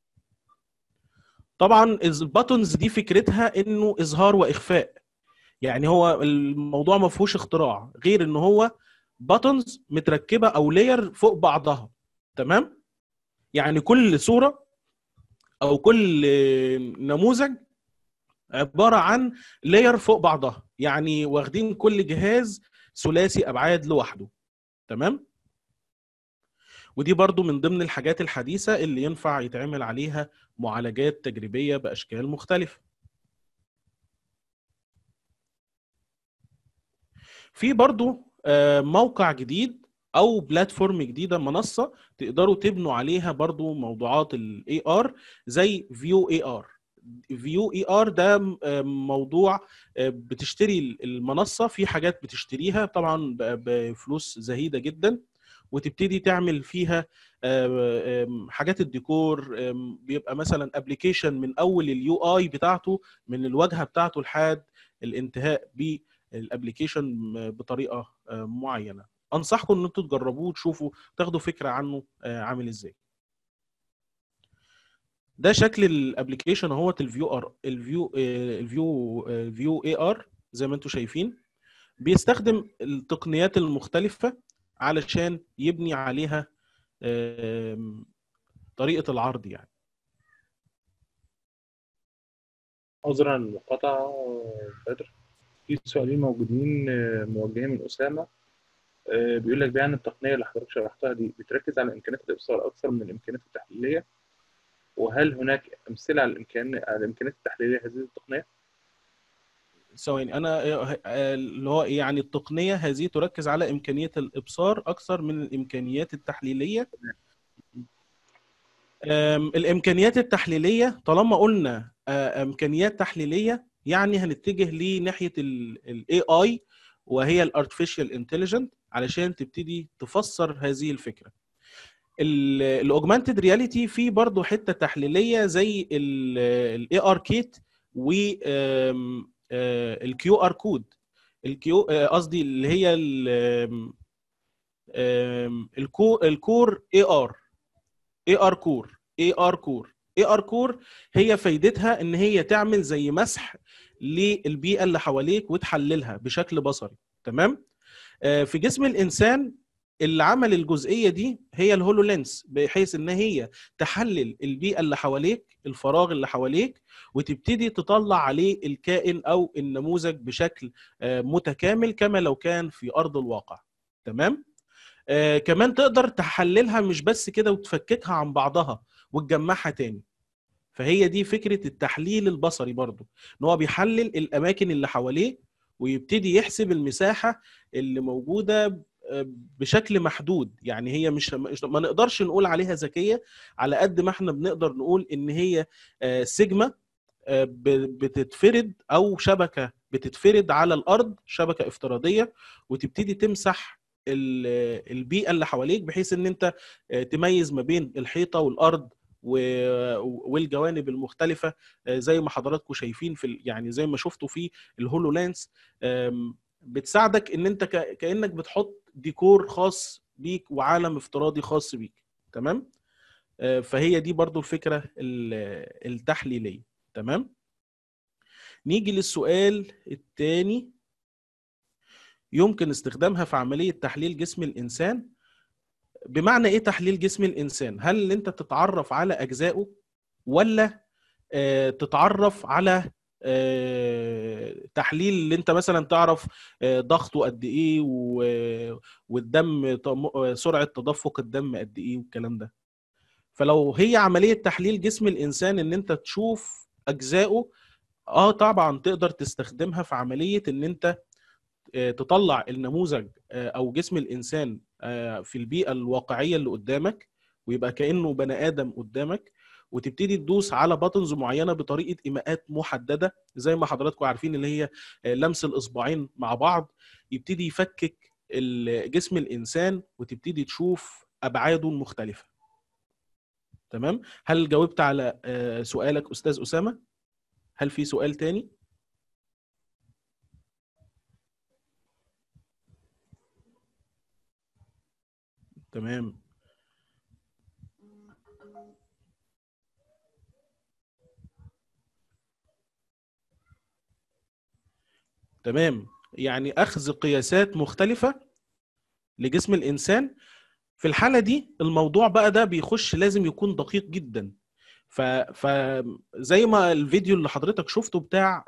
طبعا الباتونز دي فكرتها انه اظهار واخفاء يعني هو الموضوع ما فيهوش اختراع غير ان هو باتونز متركبه او لاير فوق بعضها تمام يعني كل صوره او كل نموذج عباره عن لاير فوق بعضها يعني واخدين كل جهاز ثلاثي ابعاد لوحده تمام ودي برضو من ضمن الحاجات الحديثة اللي ينفع يتعمل عليها معالجات تجريبية بأشكال مختلفة في برضو آه، موقع جديد او بلاتفورم جديده منصه تقدروا تبنوا عليها برضو موضوعات الاي ار زي فيو اي ار فيو اي ار ده م- آه، موضوع آه، بتشتري المنصه في حاجات بتشتريها طبعا ب- بفلوس زهيده جدا وتبتدي تعمل فيها آه، آم، حاجات الديكور آم، بيبقى مثلا ابلكيشن من اول اليو اي بتاعته من الواجهه بتاعته لحد الانتهاء بالابلكيشن بطريقه آه، معينه انصحكم ان انتوا تجربوه وتشوفوا تاخدوا فكره عنه آه، عامل ازاي ده شكل الابلكيشن اهوت الفيو ار الفيو آه، الفيو آه، الفيو اي ار زي ما انتم شايفين بيستخدم التقنيات المختلفه علشان يبني عليها آم، طريقه العرض يعني عذرا عن المقاطعة بدر في سؤالين موجودين آه، موجهين من أسامة آه، بيقول لك بقى عن التقنية اللي حضرتك شرحتها دي بتركز على إمكانيات الإبصار أكثر من الإمكانيات التحليلية وهل هناك أمثلة على الإمكان على الإمكانيات التحليلية هذه التقنية؟ ثواني انا آه، آه، اللي هو إيه يعني التقنيه هذه تركز على امكانيه الابصار اكثر من الامكانيات التحليليه آم، الامكانيات التحليليه طالما قلنا آه، امكانيات تحليليه يعني هنتجه لناحيه الاي اي وهي الارتفيشال انتليجنت علشان تبتدي تفسر هذه الفكره الاوجمانتد رياليتي في برضه حته تحليليه زي الاي ار كيت و الكيو ار كود الكيو قصدي اللي هي ال- آم، آم، الكو الكور اي ار اي ار كور اي ار كور اي ار كور هي فايدتها ان هي تعمل زي مسح للبيئه اللي حواليك وتحللها بشكل بصري تمام آه، في جسم الانسان اللي عمل الجزئيه دي هي الهولو لينس بحيث ان هي تحلل البيئه اللي حواليك الفراغ اللي حواليك وتبتدي تطلع عليه الكائن او النموذج بشكل آه، متكامل كما لو كان في ارض الواقع تمام آه كمان تقدر تحللها مش بس كده وتفككها عن بعضها وتجمعها تاني فهي دي فكرة التحليل البصري برضو ان هو بيحلل الاماكن اللي حواليه ويبتدي يحسب المساحة اللي موجودة آه، بشكل محدود يعني هي مش مش- ما نقدرش نقول عليها ذكية على قد ما احنا بنقدر نقول ان هي آه، سيجما آه، ب- بتتفرد او شبكة بتتفرد على الارض شبكة افتراضية وتبتدي تمسح ال- البيئه اللي حواليك بحيث ان انت آه، تميز ما بين الحيطه والارض و- والجوانب المختلفه آه، زي ما حضراتكم شايفين في ال- يعني زي ما شفتوا في الهولو لانس آم، بتساعدك ان انت ك- كانك بتحط ديكور خاص بيك وعالم افتراضي خاص بيك تمام آه، فهي دي برضو الفكره ال- التحليليه تمام نيجي للسؤال الثاني يمكن استخدامها في عمليه تحليل جسم الانسان بمعنى ايه تحليل جسم الانسان هل انت تتعرف على اجزائه ولا آه، تتعرف على آه، تحليل اللي انت مثلا تعرف آه، ضغطه قد ايه و- والدم طم- آه، سرعه تدفق الدم قد ايه والكلام ده فلو هي عمليه تحليل جسم الانسان ان انت تشوف اجزائه اه طبعا تقدر تستخدمها في عمليه ان انت آه، تطلع النموذج آه، او جسم الانسان آه، في البيئه الواقعيه اللي قدامك ويبقى كانه بني ادم قدامك وتبتدي تدوس على باتنز معينه بطريقه ايماءات محدده زي ما حضراتكم عارفين اللي هي آه، لمس الاصبعين مع بعض يبتدي يفكك ال- جسم الانسان وتبتدي تشوف ابعاده المختلفه تمام هل جاوبت على آه، سؤالك استاذ اسامه هل في سؤال تاني تمام تمام يعني اخذ قياسات مختلفه لجسم الانسان في الحاله دي الموضوع بقى ده بيخش لازم يكون دقيق جدا ف فزي ما الفيديو اللي حضرتك شفته بتاع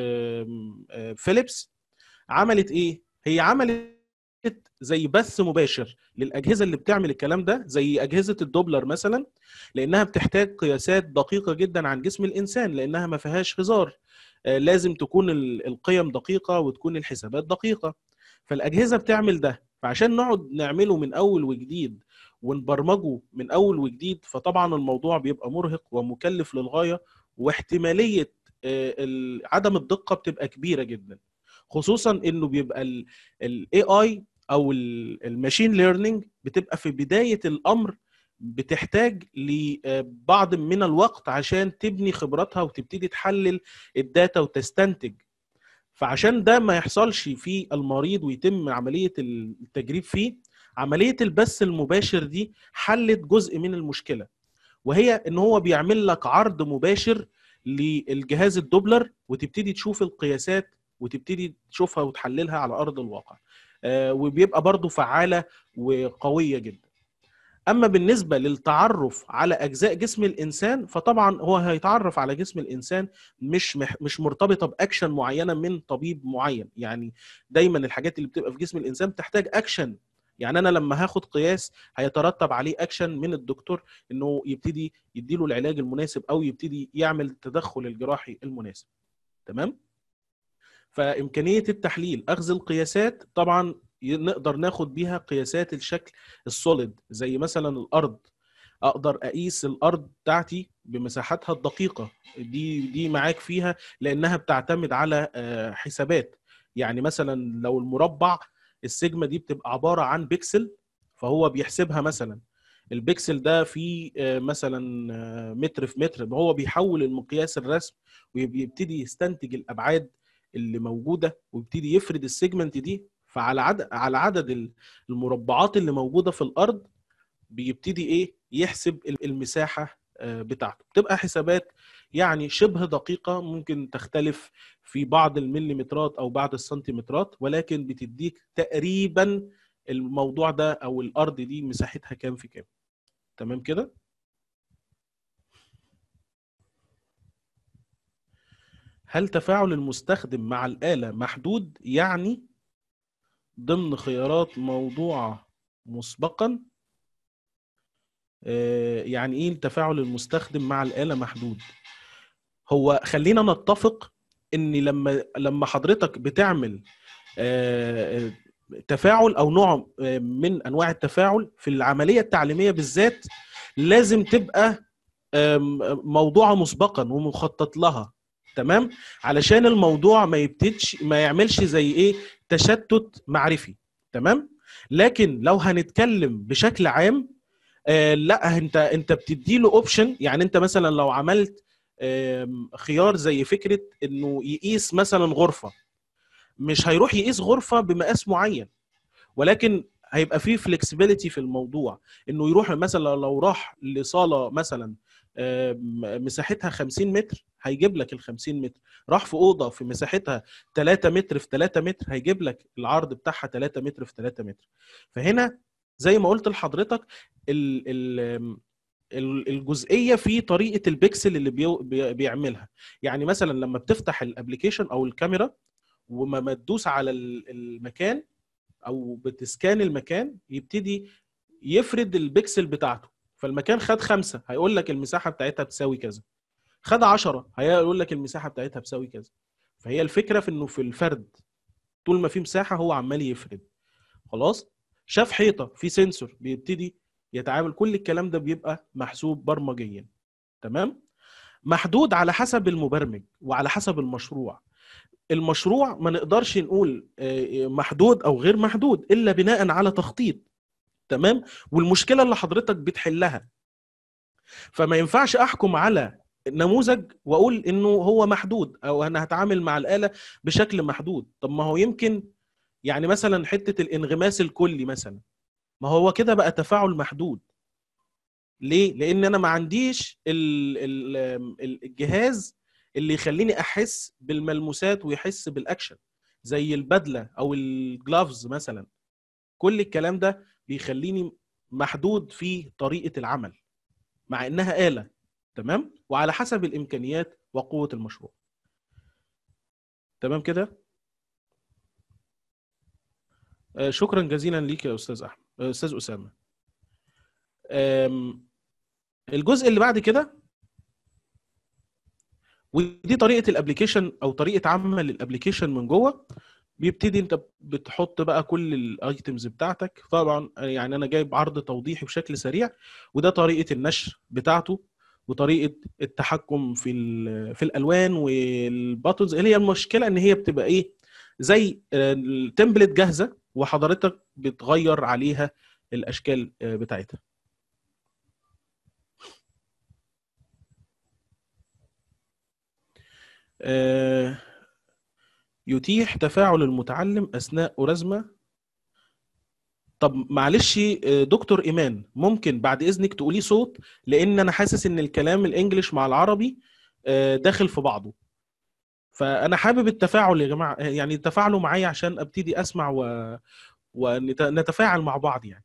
آم، آه، فيليبس عملت ايه هي عملت زي بث مباشر للاجهزه اللي بتعمل الكلام ده زي اجهزه الدوبلر مثلا لانها بتحتاج قياسات دقيقه جدا عن جسم الانسان لانها ما فيهاش هزار آه، لازم تكون ال- القيم دقيقه وتكون الحسابات دقيقه فالاجهزه بتعمل ده فعشان نقعد نعمله من اول وجديد ونبرمجه من اول وجديد فطبعا الموضوع بيبقى مرهق ومكلف للغايه واحتماليه آه، ال- عدم الدقه بتبقى كبيره جدا خصوصا انه بيبقى الاي اي او الماشين ليرنينج بتبقى في بدايه الامر بتحتاج لبعض من الوقت عشان تبني خبراتها وتبتدي تحلل الداتا وتستنتج فعشان ده ما يحصلش في المريض ويتم عمليه التجريب فيه عمليه البث المباشر دي حلت جزء من المشكله وهي ان هو بيعمل لك عرض مباشر للجهاز الدوبلر وتبتدي تشوف القياسات وتبتدي تشوفها وتحللها على ارض الواقع آه، وبيبقى برضو فعاله وقويه جدا اما بالنسبه للتعرف على اجزاء جسم الانسان فطبعا هو هيتعرف على جسم الانسان مش مح مش مرتبطه باكشن معينه من طبيب معين يعني دايما الحاجات اللي بتبقى في جسم الانسان بتحتاج اكشن يعني انا لما هاخد قياس هيترتب عليه اكشن من الدكتور انه يبتدي يديله العلاج المناسب او يبتدي يعمل التدخل الجراحي المناسب تمام فامكانيه التحليل اخذ القياسات طبعا ي- نقدر ناخد بيها قياسات الشكل السوليد زي مثلا الارض اقدر اقيس الارض بتاعتي بمساحتها الدقيقه دي دي معاك فيها لانها بتعتمد على آه، حسابات يعني مثلا لو المربع السيجما دي بتبقى عباره عن بيكسل فهو بيحسبها مثلا البيكسل ده فيه آه، مثلا آه، متر في متر هو بيحول المقياس الرسم ويبتدي يستنتج الابعاد اللي موجوده ويبتدي يفرد السيجمنت دي فعلى عدد على عدد المربعات اللي موجوده في الارض بيبتدي ايه يحسب المساحه آه، بتاعته بتبقى حسابات يعني شبه دقيقه ممكن تختلف في بعض المليمترات او بعض السنتيمترات ولكن بتديك تقريبا الموضوع ده او الارض دي مساحتها كام في كام تمام كده هل تفاعل المستخدم مع الآلة محدود يعني ضمن خيارات موضوعة مسبقا آه، يعني ايه تفاعل المستخدم مع الآلة محدود هو خلينا نتفق ان لما لما حضرتك بتعمل آه، آه، تفاعل او نوع آه، من انواع التفاعل في العملية التعليمية بالذات لازم تبقى آم، موضوعة مسبقا ومخطط لها تمام علشان الموضوع ما يبتدش ما يعملش زي ايه تشتت معرفي تمام لكن لو هنتكلم بشكل عام آه لا انت انت بتدي له اوبشن يعني انت مثلا لو عملت آم، خيار زي فكره انه يقيس مثلا غرفه مش هيروح يقيس غرفه بمقاس معين ولكن هيبقى فيه فلكسبيليتي في الموضوع انه يروح مثلا لو راح لصاله مثلا آم، مساحتها 50 متر هيجيب لك ال 50 متر راح في اوضه في مساحتها 3 متر في 3 متر هيجيب لك العرض بتاعها 3 متر في 3 متر فهنا زي ما قلت لحضرتك ال ال ال- الجزئيه في طريقه البكسل اللي بيو- بي- بيعملها يعني مثلا لما بتفتح الابلكيشن او الكاميرا وما ما تدوس على ال- المكان او بتسكان المكان يبتدي يفرد البكسل بتاعته فالمكان خد خمسة هيقول لك المساحة بتاعتها بتساوي كذا خد عشرة هيقول لك المساحة بتاعتها بتساوي كذا فهي الفكرة في انه في الفرد طول ما في مساحة هو عمال يفرد خلاص شاف حيطة في سنسور بيبتدي يتعامل كل الكلام ده بيبقى محسوب برمجيا تمام محدود على حسب المبرمج وعلى حسب المشروع المشروع ما نقدرش نقول آه، محدود او غير محدود الا بناء على تخطيط تمام والمشكله اللي حضرتك بتحلها فما ينفعش احكم على نموذج واقول انه هو محدود او انا هتعامل مع الاله بشكل محدود طب ما هو يمكن يعني مثلا حته الانغماس الكلي مثلا ما هو كده بقى تفاعل محدود ليه لان انا ما عنديش ال ال ال- الجهاز اللي يخليني احس بالملموسات ويحس بالاكشن زي البدله او الجلافز مثلا كل الكلام ده بيخليني محدود في طريقه العمل مع انها اله تمام وعلى حسب الامكانيات وقوه المشروع تمام كده آه، شكرا جزيلا ليك يا استاذ احمد آه، استاذ اسامه آم، الجزء اللي بعد كده ودي طريقه الابلكيشن او طريقه عمل الابلكيشن من جوه بيبتدي انت بتحط بقى كل الايتمز بتاعتك طبعا يعني انا جايب عرض توضيحي بشكل سريع وده طريقه النشر بتاعته وطريقه التحكم في ال- في الالوان والباتونز اللي هي المشكله ان هي بتبقى ايه زي التمبلت جاهزه وحضرتك بتغير عليها الاشكال آه، بتاعتها آه، يتيح تفاعل المتعلم اثناء اورازما طب معلش آه، دكتور ايمان ممكن بعد اذنك تقولي صوت لان انا حاسس ان الكلام الانجليش مع العربي آه، داخل في بعضه فانا حابب التفاعل يا جماعه آه، يعني تفاعلوا معايا عشان ابتدي اسمع و... ونتفاعل مع بعض يعني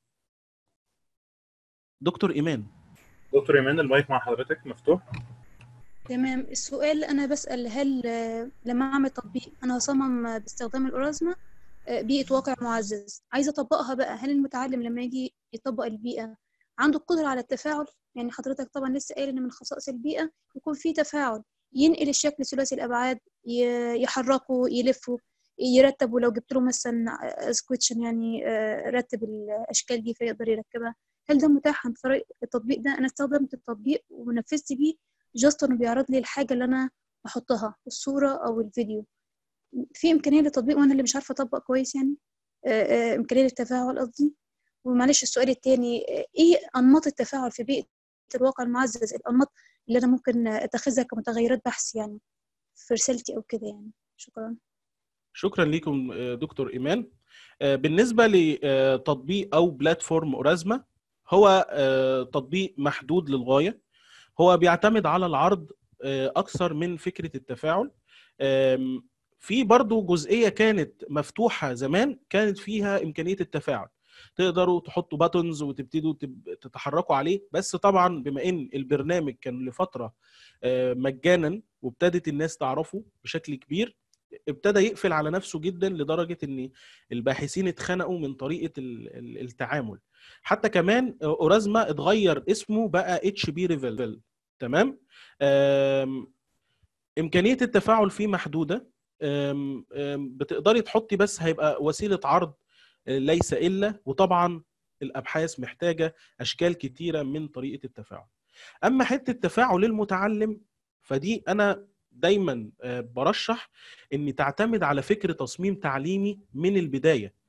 دكتور ايمان دكتور ايمان المايك مع حضرتك مفتوح تمام السؤال أنا بسأل هل آه، لما أعمل تطبيق أنا هصمم آه، باستخدام الأورازما آه، بيئة واقع معزز عايزة أطبقها بقى هل المتعلم لما يجي يطبق البيئة عنده القدرة على التفاعل يعني حضرتك طبعا لسه قايل إن من خصائص البيئة يكون في تفاعل ينقل الشكل ثلاثي الأبعاد ي- يحركه يلفه يرتب ولو جبت له مثلا سكويتشن يعني آه، رتب الأشكال دي فيقدر يركبها هل ده متاح عن طريق التطبيق ده أنا استخدمت التطبيق ونفذت بيه جاست انه بيعرض لي الحاجه اللي انا بحطها الصوره او الفيديو في امكانيه للتطبيق وانا اللي مش عارفه اطبق كويس يعني آه، آه، امكانيه للتفاعل قصدي ومعلش السؤال التاني آه، ايه انماط التفاعل في بيئه الواقع المعزز الانماط اللي انا ممكن اتخذها كمتغيرات بحث يعني في رسالتي او كده يعني شكرا شكرا لكم آه، دكتور ايمان آه، بالنسبه لتطبيق او بلاتفورم اورازما هو آه، تطبيق محدود للغايه هو بيعتمد على العرض آه، اكثر من فكره التفاعل آم، في برضو جزئيه كانت مفتوحه زمان كانت فيها امكانيه التفاعل تقدروا تحطوا باتونز وتبتدوا تب- تتحركوا عليه بس طبعا بما ان البرنامج كان لفتره آه، مجانا وابتدت الناس تعرفه بشكل كبير ابتدى يقفل على نفسه جدا لدرجه ان الباحثين اتخنقوا من طريقه ال- ال- التعامل حتى كمان اورازما اتغير اسمه بقى اتش بي ريفل تمام آم، امكانيه التفاعل فيه محدوده آم، آم، بتقدري تحطي بس هيبقى وسيله عرض آه، ليس الا وطبعا الابحاث محتاجه اشكال كتيره من طريقه التفاعل اما حته تفاعل المتعلم فدي انا دايما آه، برشح ان تعتمد على فكر تصميم تعليمي من البدايه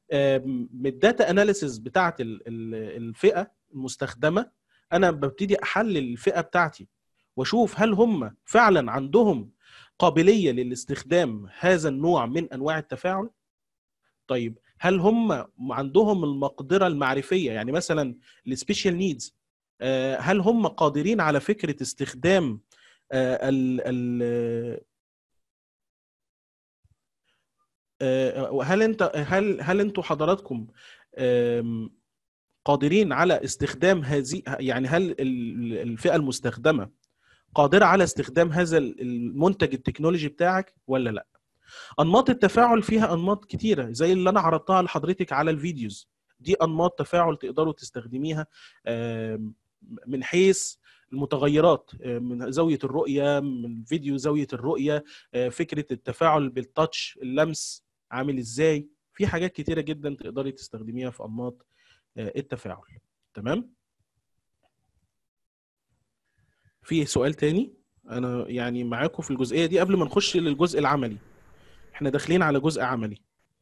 آم، من الداتا اناليسيز بتاعت ال- ال- الفئه المستخدمه انا ببتدي احلل الفئه بتاعتي واشوف هل هم فعلا عندهم قابليه للاستخدام هذا النوع من انواع التفاعل طيب هل هم عندهم المقدره المعرفيه يعني مثلا السبيشال نيدز هل هم قادرين على فكره استخدام آه، ال ال آه، هل انت هل هل انتوا حضراتكم آم، قادرين على استخدام هذه يعني هل ال- الفئه المستخدمه قادره على استخدام هذا المنتج التكنولوجي بتاعك ولا لا انماط التفاعل فيها انماط كتيره زي اللي انا عرضتها لحضرتك على الفيديوز دي انماط تفاعل تقدروا تستخدميها آم، من حيث المتغيرات آه، من زاويه الرؤيه من فيديو زاويه الرؤيه آه، فكره التفاعل بالتاتش اللمس عامل ازاي في حاجات كتيره جدا تقدري تستخدميها في انماط آه، التفاعل تمام في سؤال تاني انا يعني معاكم في الجزئيه دي قبل ما نخش للجزء العملي احنا داخلين على جزء عملي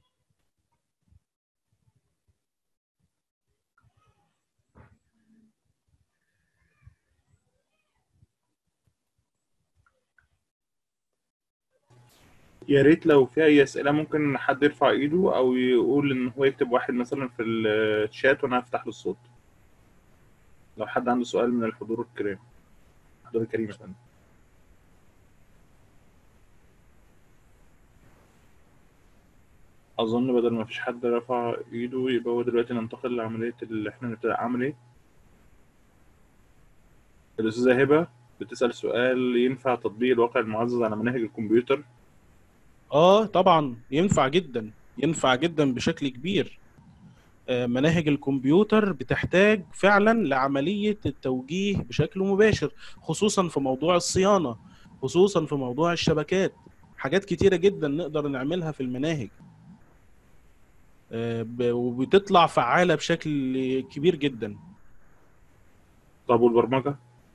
يا ريت لو في اي اسئله ممكن حد يرفع ايده او يقول ان هو يكتب واحد مثلا في الشات وانا هفتح له الصوت لو حد عنده سؤال من الحضور الكريم الحضور الكريم يا فندم اظن بدل ما فيش حد رفع ايده يبقى هو دلوقتي ننتقل لعمليه اللي احنا نبدا عملي الاستاذه هبه بتسال سؤال ينفع تطبيق الواقع المعزز على مناهج الكمبيوتر اه طبعا ينفع جدا ينفع جدا بشكل كبير آه، مناهج الكمبيوتر بتحتاج فعلا لعملية التوجيه بشكل مباشر خصوصا في موضوع الصيانة خصوصا في موضوع الشبكات حاجات كتيرة جدا نقدر نعملها في المناهج آه، ب- وبتطلع فعالة بشكل كبير جدا طب والبرمجه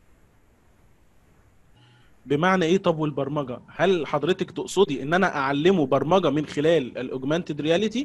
بمعنى ايه طب والبرمجة هل حضرتك تقصدي ان انا اعلمه برمجة من خلال الاوجمانتد رياليتي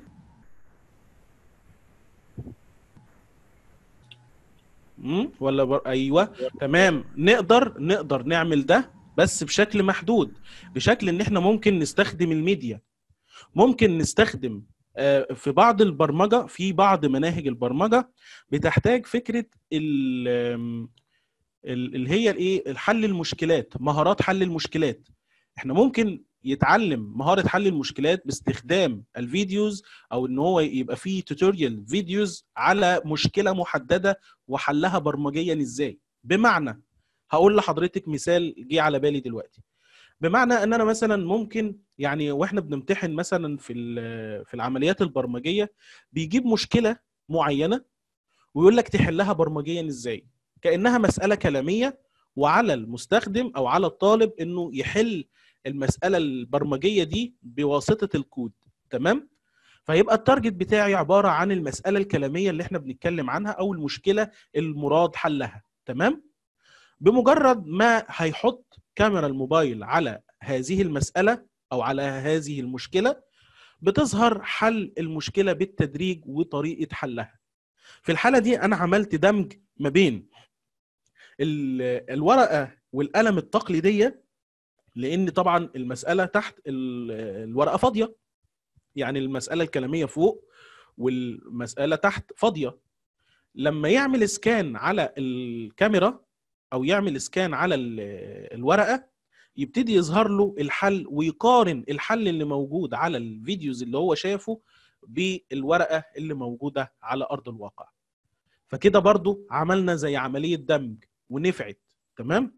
امم ولا بر... ايوه تمام نقدر نقدر نعمل ده بس بشكل محدود بشكل ان احنا ممكن نستخدم الميديا ممكن نستخدم آه، في بعض البرمجه في بعض مناهج البرمجه بتحتاج فكره ال- آم، ال- اللي هي الايه حل المشكلات مهارات حل المشكلات احنا ممكن يتعلم مهاره حل المشكلات باستخدام الفيديوز او ان هو يبقى فيه توتوريال فيديوز على مشكله محدده وحلها برمجيا ازاي بمعنى هقول لحضرتك مثال جه على بالي دلوقتي بمعنى ان انا مثلا ممكن يعني واحنا بنمتحن مثلا في ال- في العمليات البرمجيه بيجيب مشكله معينه ويقول لك تحلها برمجيا ازاي كانها مساله كلاميه وعلى المستخدم او على الطالب انه يحل المساله البرمجيه دي بواسطه الكود تمام فيبقى التارجت بتاعي عباره عن المساله الكلاميه اللي احنا بنتكلم عنها او المشكله المراد حلها تمام بمجرد ما هيحط كاميرا الموبايل على هذه المساله او على هذه المشكله بتظهر حل المشكله بالتدريج وطريقه حلها في الحاله دي انا عملت دمج ما بين ال- الورقه والقلم التقليديه لان طبعا المساله تحت ال- الورقه فاضيه يعني المساله الكلاميه فوق والمساله تحت فاضيه لما يعمل سكان على الكاميرا او يعمل سكان على ال- الورقه يبتدي يظهر له الحل ويقارن الحل اللي موجود على الفيديوز اللي هو شافه بالورقه اللي موجوده على ارض الواقع فكده برضو عملنا زي عمليه دمج ونفعت تمام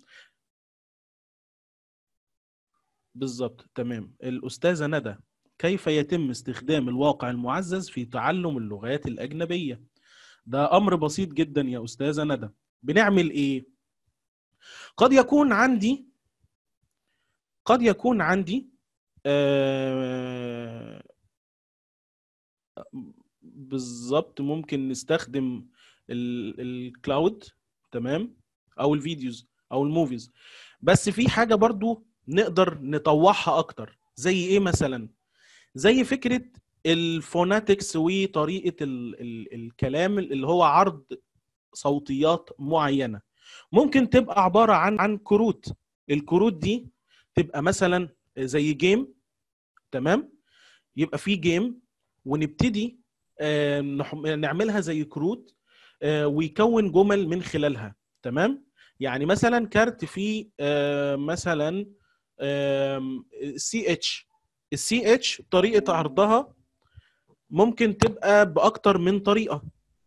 بالظبط تمام الاستاذه ندى كيف يتم استخدام الواقع المعزز في تعلم اللغات الاجنبيه ده امر بسيط جدا يا استاذه ندى بنعمل ايه قد يكون عندي قد يكون عندي آه بالظبط ممكن نستخدم ال- الكلاود تمام او الفيديوز او الموفيز بس في حاجه برضو نقدر نطوعها اكتر زي ايه مثلا زي فكره الفوناتكس وطريقه ال ال الكلام اللي هو عرض صوتيات معينه ممكن تبقى عباره عن عن كروت الكروت دي تبقى مثلا زي جيم تمام يبقى في جيم ونبتدي آه، نح- نعملها زي كروت آه، ويكون جمل من خلالها تمام يعني مثلا كارت فيه آه، مثلا سي اتش السي اتش طريقه عرضها ممكن تبقى باكتر من طريقه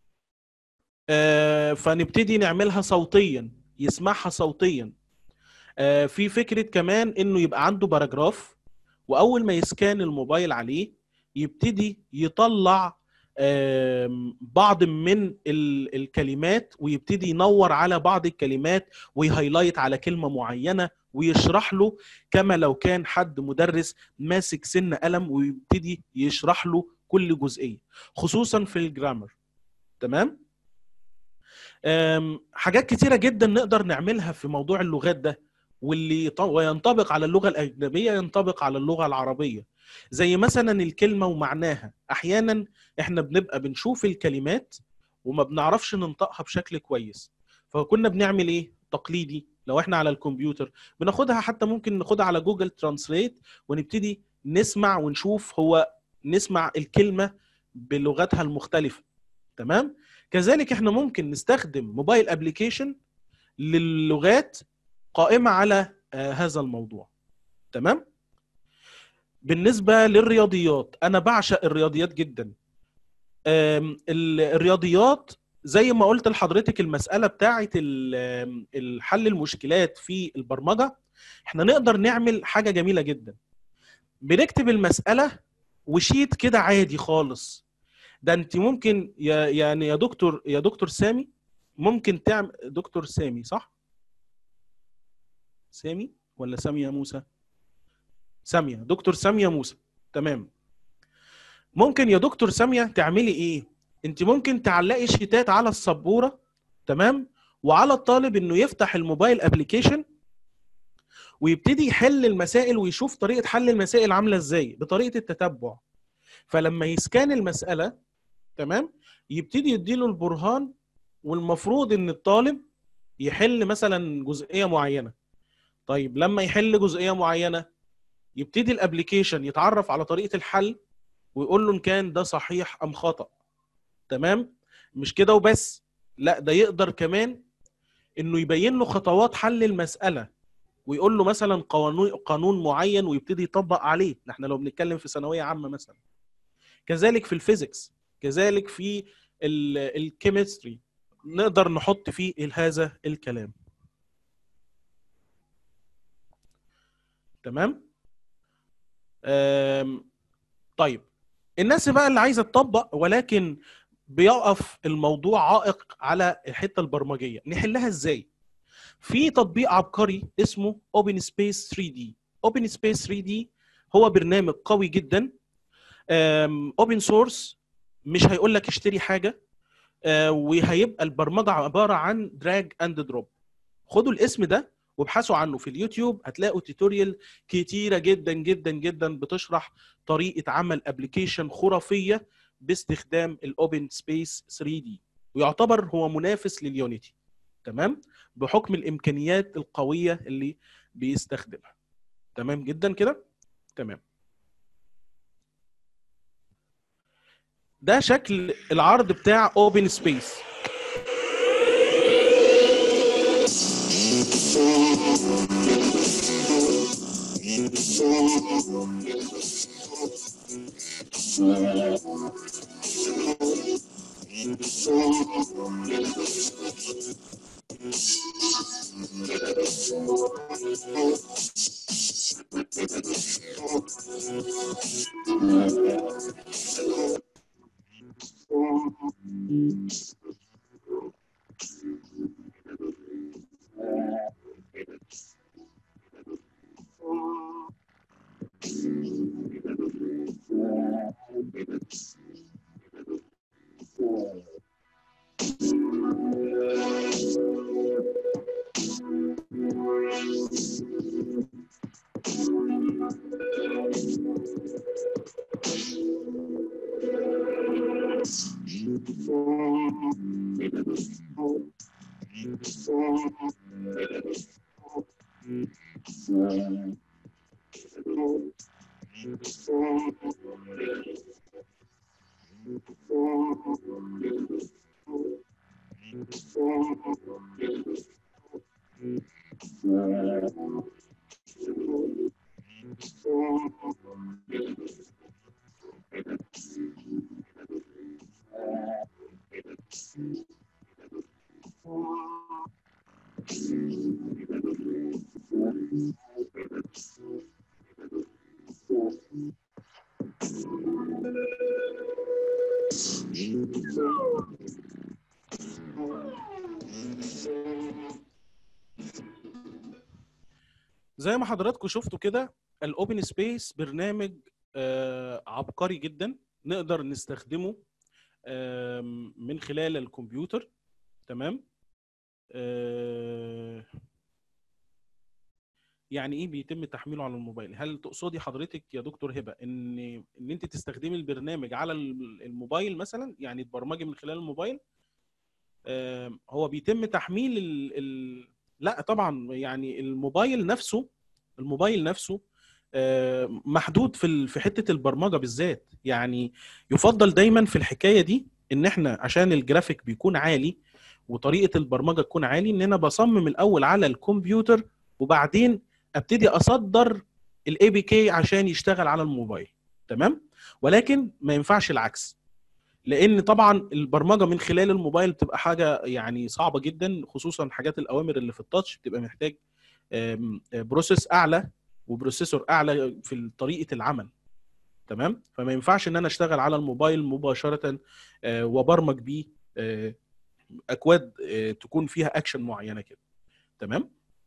آه، فنبتدي نعملها صوتيا يسمعها صوتيا آه، في فكره كمان انه يبقى عنده باراجراف واول ما يسكان الموبايل عليه يبتدي يطلع آم، بعض من ال- الكلمات ويبتدي ينور على بعض الكلمات ويهايلايت على كلمه معينه ويشرح له كما لو كان حد مدرس ماسك سن قلم ويبتدي يشرح له كل جزئيه خصوصا في الجرامر تمام آم، حاجات كتيره جدا نقدر نعملها في موضوع اللغات ده واللي يط- وينطبق على اللغه الاجنبيه ينطبق على اللغه العربيه زي مثلا الكلمه ومعناها احيانا احنا بنبقى بنشوف الكلمات وما بنعرفش ننطقها بشكل كويس فكنا بنعمل ايه تقليدي لو احنا على الكمبيوتر بناخدها حتى ممكن ناخدها على جوجل ترانسليت ونبتدي نسمع ونشوف هو نسمع الكلمه بلغتها المختلفه تمام كذلك احنا ممكن نستخدم موبايل ابلكيشن للغات قائمه على آه، هذا الموضوع تمام بالنسبه للرياضيات انا بعشق الرياضيات جدا آم، ال- الرياضيات زي ما قلت لحضرتك المساله بتاعه ال- آم، الحل المشكلات في البرمجه احنا نقدر نعمل حاجه جميله جدا بنكتب المساله وشيت كده عادي خالص ده انت ممكن يا يعني يا دكتور يا دكتور سامي ممكن تعمل دكتور سامي صح سامي ولا سامية موسى سامية دكتور سامية موسى تمام ممكن يا دكتور سامية تعملي ايه انت ممكن تعلقي شيتات على السبورة تمام وعلى الطالب انه يفتح الموبايل ابلكيشن ويبتدي يحل المسائل ويشوف طريقة حل المسائل عاملة ازاي بطريقة التتبع فلما يسكان المسألة تمام يبتدي يديله البرهان والمفروض ان الطالب يحل مثلا جزئية معينة طيب لما يحل جزئية معينة يبتدي الابليكيشن يتعرف على طريقة الحل ويقول له ان كان ده صحيح ام خطأ تمام مش كده وبس لا ده يقدر كمان انه يبين له خطوات حل المسألة ويقول له مثلا قانون قانون معين ويبتدي يطبق عليه احنا لو بنتكلم في ثانوية عامة مثلا كذلك في الفيزيكس كذلك في الكيمستري نقدر نحط فيه هذا الكلام تمام آم، طيب الناس بقى اللي عايزه تطبق ولكن بيقف الموضوع عائق على الحته البرمجيه نحلها ازاي في تطبيق عبقري اسمه اوبن سبيس 3 دي اوبن سبيس 3 دي هو برنامج قوي جدا اوبن سورس مش هيقول لك اشتري حاجه آه، وهيبقى البرمجه عباره عن دراج اند دروب خدوا الاسم ده وابحثوا عنه في اليوتيوب هتلاقوا توتوريال كتيره جدا جدا جدا بتشرح طريقه عمل ابلكيشن خرافيه باستخدام الاوبن سبيس 3 دي ويعتبر هو منافس لليونيتي تمام بحكم الامكانيات القويه اللي بيستخدمها تمام جدا كده تمام ده شكل العرض بتاع اوبن سبيس زي ما حضراتكم شفتوا كده الاوبن سبيس برنامج آه، عبقري جدا نقدر نستخدمه آم، من خلال الكمبيوتر تمام آه، يعني ايه بيتم تحميله على الموبايل هل تقصدي حضرتك يا دكتور هبه ان ان انت تستخدمي البرنامج على ال- الموبايل مثلا يعني تبرمجي من خلال الموبايل آم، هو بيتم تحميل ال... ال... لا طبعا يعني الموبايل نفسه الموبايل نفسه آه، محدود في ال- في حته البرمجه بالذات يعني يفضل دايما في الحكايه دي ان احنا عشان الجرافيك بيكون عالي وطريقه البرمجه تكون عالي ان انا بصمم الاول على الكمبيوتر وبعدين ابتدي اصدر الاي بي كي عشان يشتغل على الموبايل تمام ولكن ما ينفعش العكس لان طبعا البرمجه من خلال الموبايل بتبقى حاجه يعني صعبه جدا خصوصا حاجات الاوامر اللي في التاتش بتبقى محتاج آم، آه، بروسيس اعلى وبروسيسور اعلى في طريقه العمل تمام فما ينفعش ان انا اشتغل على الموبايل مباشره آه، وبرمج بيه آه، اكواد آه، تكون فيها اكشن معينه كده تمام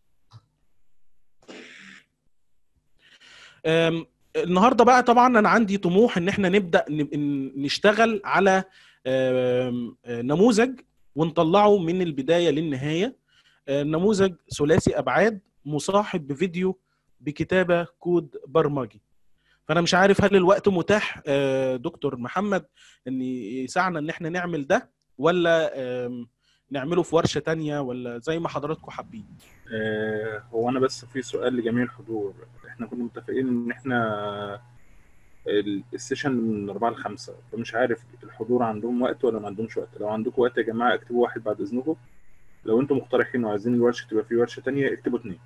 آم، النهارده بقى طبعا انا عندي طموح ان احنا نبدا ن- ن- نشتغل على آم، آه، نموذج ونطلعه من البدايه للنهايه آه، نموذج ثلاثي ابعاد مصاحب بفيديو بكتابه كود برمجي فانا مش عارف هل الوقت متاح آه، دكتور محمد ان يساعنا ان احنا نعمل ده ولا آم، نعمله في ورشه تانية ولا زي ما حضراتكم حابين آه، هو انا بس في سؤال لجميع الحضور احنا كنا متفقين ان احنا ال- السيشن من 4 ل 5 فمش عارف الحضور عندهم وقت ولا ما عندهمش وقت لو عندكم وقت يا جماعه اكتبوا واحد بعد اذنكم لو انتم مقترحين وعايزين الورشه تبقى في ورشه تانية اكتبوا اتنين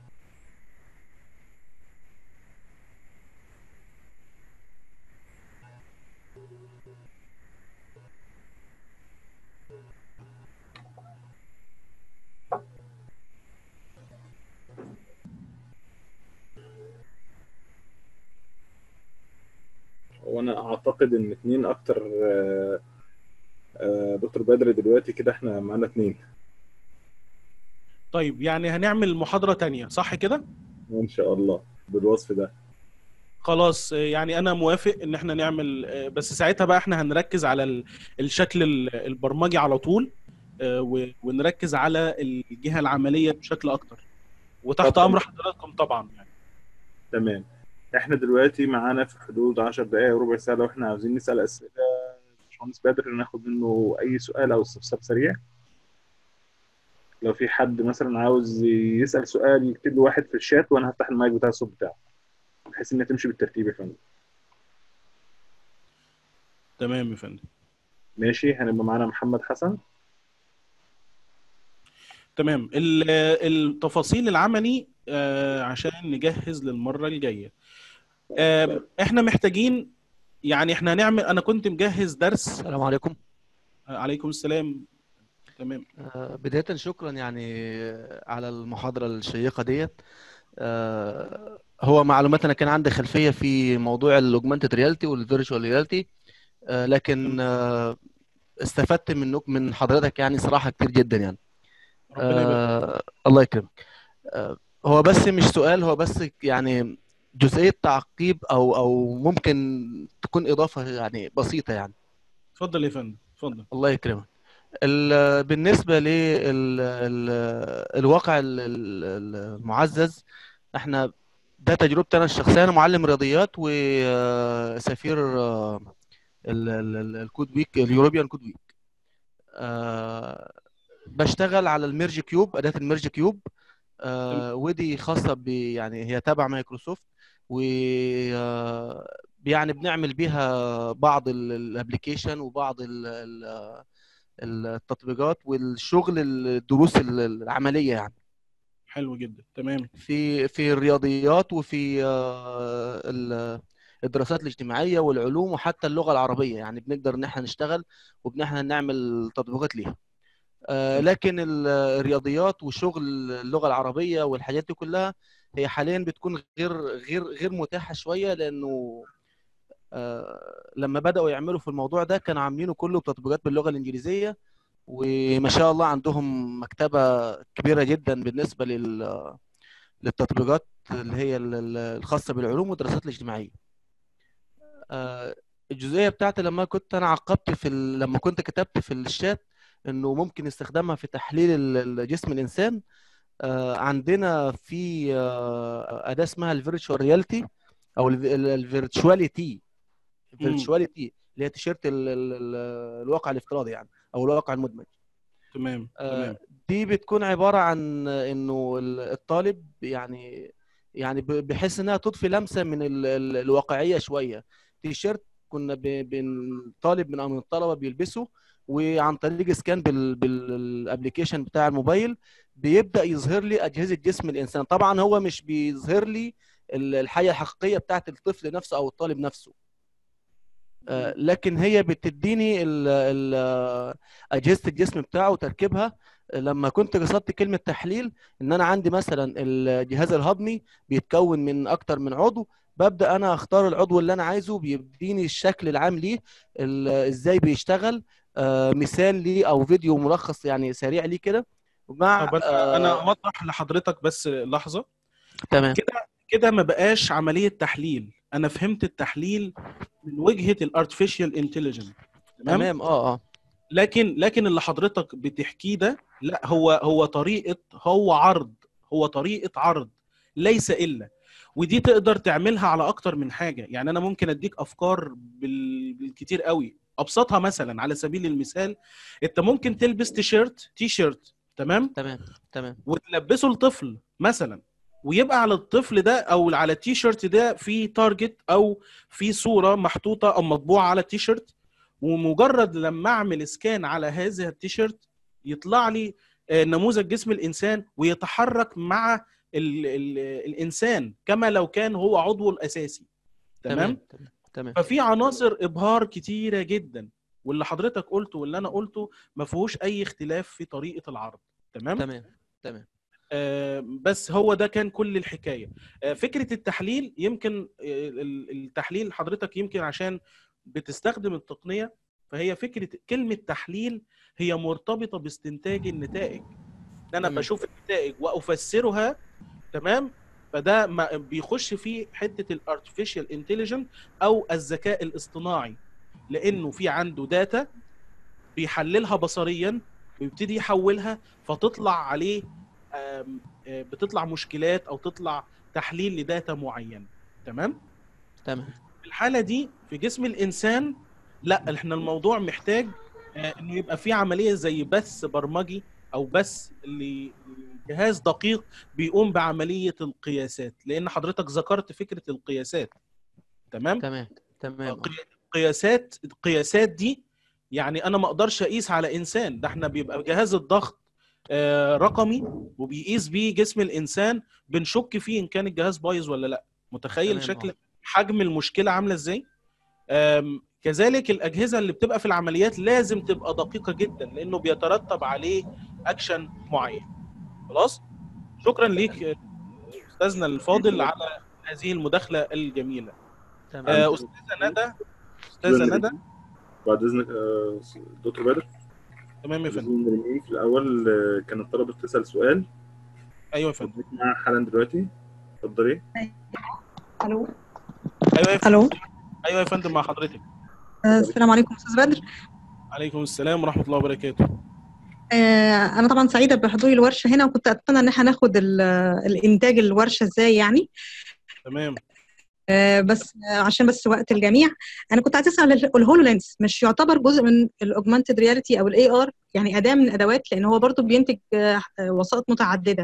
وانا اعتقد ان اتنين اكتر آه، آه، دكتور بدر دلوقتي كده احنا معانا اتنين طيب يعني هنعمل محاضره تانية صح كده ان شاء الله بالوصف ده خلاص آه، يعني انا موافق ان احنا نعمل آه، بس ساعتها بقى احنا هنركز على ال- الشكل ال- البرمجي على طول آه، و- ونركز على الجهه العمليه بشكل اكتر وتحت طبعاً. امر حضراتكم طبعا يعني تمام احنا دلوقتي معانا في حدود 10 دقائق وربع ساعه لو احنا عاوزين نسال اسئله باشمهندس بدر ناخد منه اي سؤال او استفسار سريع لو في حد مثلا عاوز يسال سؤال يكتب له واحد في الشات وانا هفتح المايك بتاع الصوت بتاعه بحيث انها تمشي بالترتيب يا فندم تمام يا فندم ماشي هنبقى معانا محمد حسن تمام ال- التفاصيل العملي آه، عشان نجهز للمره الجايه آه، احنا محتاجين يعني احنا هنعمل انا كنت مجهز درس السلام عليكم آه، عليكم السلام تمام آه، بداية شكرا يعني آه، على المحاضرة الشيقة ديت آه، هو معلومات أنا كان عندي خلفية في موضوع الأوجمانتد رياليتي والفيرتشوال رياليتي لكن آه، استفدت منك من حضرتك يعني صراحة كتير جدا يعني ربنا يبارك آه، الله يكرمك آه، هو بس مش سؤال هو بس يعني جزئية تعقيب أو أو ممكن تكون إضافة يعني بسيطة يعني اتفضل يا فندم اتفضل الله يكرمك ال- بالنسبة للواقع المعزز احنا ده تجربتي انا الشخصية انا معلم رياضيات وسفير آه، ال- ال- ال- الكود ويك اليوروبيان كود ويك آه، بشتغل على الميرج كيوب اداه الميرج كيوب آه ودي خاصه ب يعني هي تبع مايكروسوفت و آه، يعني بنعمل بيها بعض الابلكيشن وبعض ال- ال- التطبيقات والشغل الدروس العمليه يعني حلو جدا تمام في في الرياضيات وفي آه، ال- الدراسات الاجتماعيه والعلوم وحتى اللغه العربيه يعني بنقدر ان احنا نشتغل وبن احنا نعمل تطبيقات ليها آه، لكن ال- الرياضيات وشغل اللغه العربيه والحاجات دي كلها هي حاليا بتكون غير غير غير متاحه شويه لانه آه، لما بداوا يعملوا في الموضوع ده كانوا عاملينه كله بتطبيقات باللغه الانجليزيه وما شاء الله عندهم مكتبه كبيره جدا بالنسبه لل للتطبيقات اللي هي ال- ال- الخاصه بالعلوم والدراسات الاجتماعيه آه، الجزئيه بتاعتي لما كنت انا عقبت في ال... لما كنت كتبت في الشات انه ممكن استخدامها في تحليل ال- ال- جسم الانسان آه، عندنا في آه، اداه اسمها الفيرتشوال رياليتي او الفيرتشواليتي الفيرتشواليتي اللي هي تيشيرت ال- ال- ال- الواقع الافتراضي يعني او الواقع المدمج تمام آه، تمام دي بتكون عبارة عن انه ال- الطالب يعني يعني ب- بحيث انها تضفي لمسة من ال- ال- الواقعية شوية تيشيرت كنا ب- بن طالب من من الطلبة بيلبسه وعن طريق سكان بال بالابلكيشن بتاع الموبايل بيبدأ يظهر لي أجهزة جسم الإنسان طبعا هو مش بيظهر لي ال- الحياة الحقيقية بتاعت الطفل نفسه أو الطالب نفسه آه، لكن هي بتديني ال- ال- اجهزه الجسم بتاعه وتركيبها لما كنت قصدت كلمه تحليل ان انا عندي مثلا الجهاز الهضمي بيتكون من اكتر من عضو ببدا انا اختار العضو اللي انا عايزه بيديني الشكل العام ليه ال- ازاي بيشتغل آه، مثال ليه او فيديو ملخص يعني سريع ليه كده مع طب انا انا اوضح لحضرتك بس لحظه تمام كده كده ما بقاش عمليه تحليل انا فهمت التحليل من وجهه الارتفيشال انتليجنت تمام اه اه لكن لكن اللي حضرتك بتحكيه ده لا هو هو طريقه هو عرض هو طريقه عرض ليس الا ودي تقدر تعملها على اكتر من حاجه يعني انا ممكن اديك افكار بال- بالكتير قوي ابسطها مثلا على سبيل المثال انت ممكن تلبس تيشيرت تي شيرت تمام تمام تمام وتلبسه لطفل مثلا ويبقى على الطفل ده او على التي شيرت ده في تارجت او في صوره محطوطه او مطبوعه على التي شيرت ومجرد لما اعمل سكان على هذا التيشيرت يطلع لي آه، نموذج جسم الانسان ويتحرك مع ال ال الانسان كما لو كان هو عضوه الاساسي تمام تمام تمام ففي عناصر ابهار كتيره جدا واللي حضرتك قلته واللي انا قلته ما فيهوش اي اختلاف في طريقه العرض تمام تمام تمام آه، بس هو ده كان كل الحكايه آه، فكره التحليل يمكن آه، ال- التحليل حضرتك يمكن عشان بتستخدم التقنيه فهي فكره كلمه تحليل هي مرتبطه باستنتاج النتائج ان انا تمام. بشوف النتائج وافسرها تمام فده ما بيخش في حته الارتفيشال انتليجنت او الذكاء الاصطناعي لانه في عنده داتا بيحللها بصريا ويبتدي يحولها فتطلع عليه آم، آه، بتطلع مشكلات او تطلع تحليل لداتا معين تمام تمام في الحاله دي في جسم الانسان لا احنا الموضوع محتاج آه، انه يبقى في عمليه زي بث برمجي او بث اللي جهاز دقيق بيقوم بعمليه القياسات لان حضرتك ذكرت فكره القياسات تمام تمام تمام قياسات القياسات دي يعني انا ما اقدرش اقيس على انسان ده احنا بيبقى جهاز الضغط آه، رقمي وبيقيس بيه جسم الانسان بنشك فيه ان كان الجهاز بايظ ولا لا متخيل تمام، شكل آه. حجم المشكله عامله ازاي آم، كذلك الاجهزه اللي بتبقى في العمليات لازم تبقى دقيقه جدا لانه بيترتب عليه اكشن معين خلاص شكرا ليك آه، استاذنا الفاضل على هذه المداخله الجميله تمام آه، استاذه ندى استاذه ندى بعد اذنك آه، دكتور بدر تمام يا فندم فندم في الاول آه، كانت الطلبه بتسال سؤال ايوه يا فندم معاها حالا دلوقتي اتفضلي الو ايوه يا فندم الو ايوه يا فندم مع حضرتك آه، السلام عليكم استاذ بدر عليكم السلام ورحمه الله وبركاته آه، انا طبعا سعيده بحضوري الورشه هنا وكنت اتمنى ان احنا ناخد ال- الانتاج الورشه ازاي يعني تمام آه، بس آه، عشان بس وقت الجميع انا كنت عايزه اسال ال- الهولولينس مش يعتبر جزء من الاوجمانتد رياليتي او الاي ار يعني اداه من الادوات لان هو برضو بينتج آه، آه، وسائط متعدده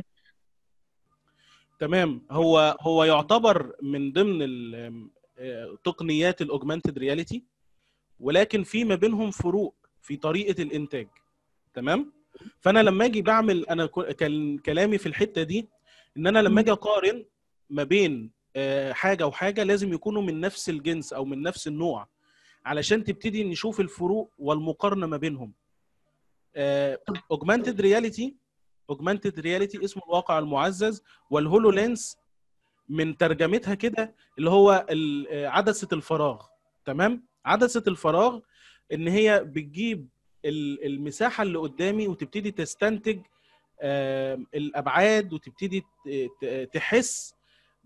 تمام هو هو يعتبر من ضمن ال- آه، تقنيات الاوجمانتد رياليتي ولكن في ما بينهم فروق في طريقه الانتاج تمام فانا لما اجي بعمل انا كو- كان كلامي في الحته دي ان انا لما اجي اقارن ما بين آه، حاجه وحاجه لازم يكونوا من نفس الجنس او من نفس النوع علشان تبتدي نشوف الفروق والمقارنه ما بينهم اوجمانتد رياليتي اوجمانتد رياليتي اسمه الواقع المعزز والهولو لينس من ترجمتها كده اللي هو ال- آه، عدسه الفراغ تمام عدسه الفراغ ان هي بتجيب ال- المساحه اللي قدامي وتبتدي تستنتج آم، الابعاد وتبتدي ت- ت- تحس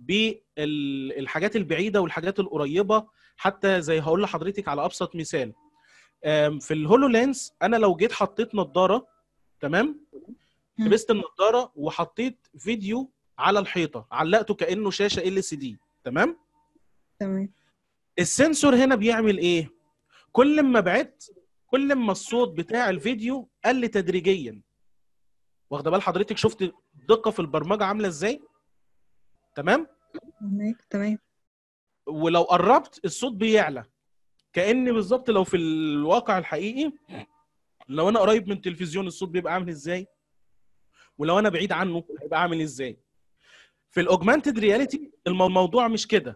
بالحاجات البعيده والحاجات القريبه حتى زي هقول لحضرتك على ابسط مثال آم، في الهولو لينس انا لو جيت حطيت نظاره تمام لبست النظاره وحطيت فيديو على الحيطه علقته كانه شاشه ال سي دي تمام تمام السنسور هنا بيعمل ايه كل ما بعدت كل ما الصوت بتاع الفيديو قل تدريجيا واخده بال حضرتك شفت الدقه في البرمجه عامله ازاي تمام تمام تمام ولو قربت الصوت بيعلى كأن بالظبط لو في الواقع الحقيقي لو انا قريب من التلفزيون الصوت بيبقى عامل ازاي ولو انا بعيد عنه هيبقى عامل ازاي في الاوجمانتد رياليتي الموضوع مش كده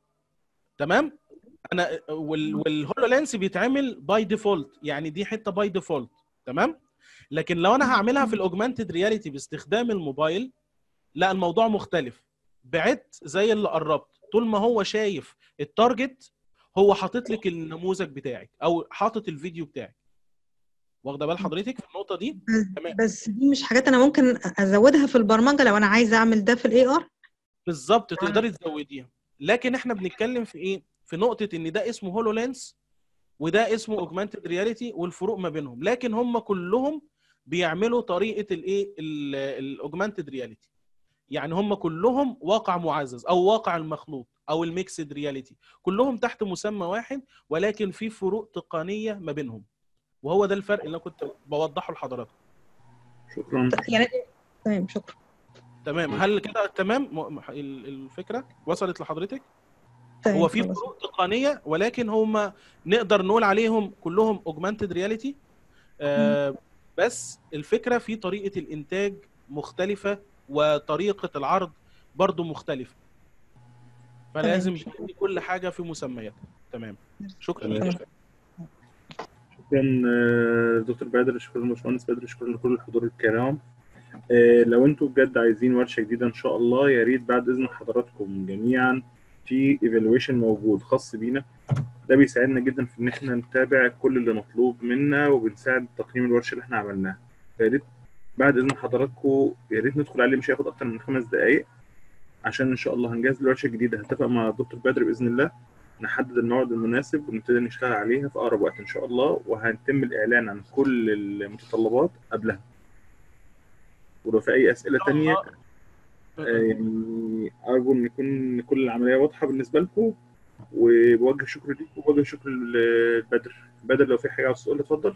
تمام انا وال والهولو لينس بيتعمل باي ديفولت يعني دي حته باي ديفولت تمام لكن لو انا هعملها في الاوجمانتد رياليتي باستخدام الموبايل لا الموضوع مختلف بعدت زي اللي قربت طول ما هو شايف التارجت هو حاطط لك النموذج بتاعك او حاطط الفيديو بتاعك واخده بال حضرتك في النقطه دي تمام بس دي مش حاجات انا ممكن ازودها في البرمجه لو انا عايزه اعمل ده في الاي ار بالظبط تقدري تزوديها لكن احنا بنتكلم في ايه في نقطه ان ده اسمه هولو لينس وده اسمه اوجمانتد رياليتي والفروق ما بينهم لكن هم كلهم بيعملوا طريقه الايه الاوجمانتد رياليتي يعني هم كلهم واقع معزز او واقع المخلوط او الميكسد رياليتي كلهم تحت مسمى واحد ولكن في فروق تقنيه ما بينهم وهو ده الفرق اللي انا كنت بوضحه لحضراتكم شكرا يعني تمام شكرا تمام هل كده تمام م- ال- الفكره وصلت لحضرتك تمام هو في خلاص. فروق تقنيه ولكن هم نقدر نقول عليهم كلهم اوجمانتد رياليتي آه بس الفكره في طريقه الانتاج مختلفه وطريقه العرض برضو مختلفه فلازم يكون كل حاجه في مسمياتها تمام شكرا تمام. لك. شكرا آه، دكتور بدر شكرا للباشمهندس بدر شكرا لكل الحضور الكرام آه، لو انتوا بجد عايزين ورشه جديده ان شاء الله يا ريت بعد اذن حضراتكم جميعا في ايفالويشن موجود خاص بينا ده بيساعدنا جدا في ان احنا نتابع كل اللي مطلوب منا وبنساعد تقييم الورشه اللي احنا عملناها يا ريت بعد اذن حضراتكم يا ريت ندخل عليه مش هياخد اكتر من خمس دقائق عشان ان شاء الله هنجهز الورشه الجديده هتفق مع الدكتور بدر باذن الله نحدد الموعد المناسب ونبتدي نشتغل عليها في اقرب وقت ان شاء الله وهنتم الاعلان عن كل المتطلبات قبلها ولو في اي اسئله تانية آه، يعني ارجو ان يكون كل العمليه واضحه بالنسبه لكم وبوجه شكر ليك وبوجه شكر لبدر بدر لو في حاجه عاوز تقول اتفضل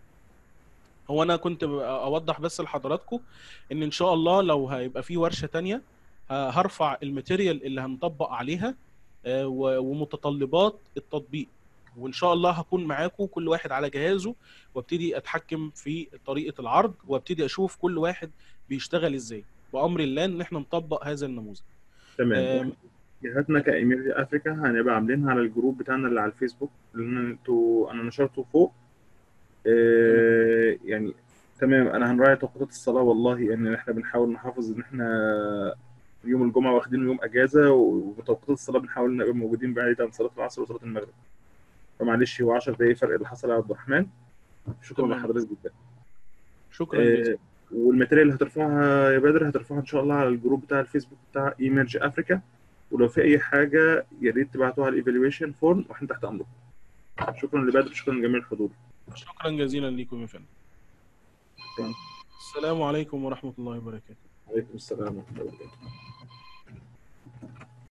هو انا كنت ب- اوضح بس لحضراتكم ان ان شاء الله لو هيبقى في ورشه تانية ه- هرفع الماتيريال اللي هنطبق عليها آه، و- ومتطلبات التطبيق وان شاء الله هكون معاكم كل واحد على جهازه وابتدي اتحكم في طريقه العرض وابتدي اشوف كل واحد بيشتغل ازاي بامر الله ان احنا نطبق هذا النموذج تمام آم، جهاتنا كايميرجي افريكا هنبقى عاملينها على الجروب بتاعنا اللي على الفيسبوك اللي انتوا انا نشرته فوق آه يعني تمام انا هنراعي توقيتات الصلاه والله ان احنا بنحاول نحافظ ان احنا يوم الجمعه واخدين يوم اجازه وبتوقيتات الصلاه بنحاول نبقى موجودين بعيد عن صلاه العصر وصلاه المغرب فمعلش هو 10 دقايق فرق اللي حصل يا عبد الرحمن شكرا تمام. لحضرتك جدا شكرا آه، جزيلا والماتيريال اللي هترفعها يا بدر هترفعها ان شاء الله على الجروب بتاع الفيسبوك بتاع ايمرج افريكا ولو في اي حاجه يا ريت تبعتوها على الايفالويشن فورم واحنا تحت امركم شكرا لبدر شكرا لجميع الحضور شكرا جزيلا لكم يا فندم شكرا السلام عليكم ورحمه الله وبركاته عليكم السلام ورحمه الله وبركاته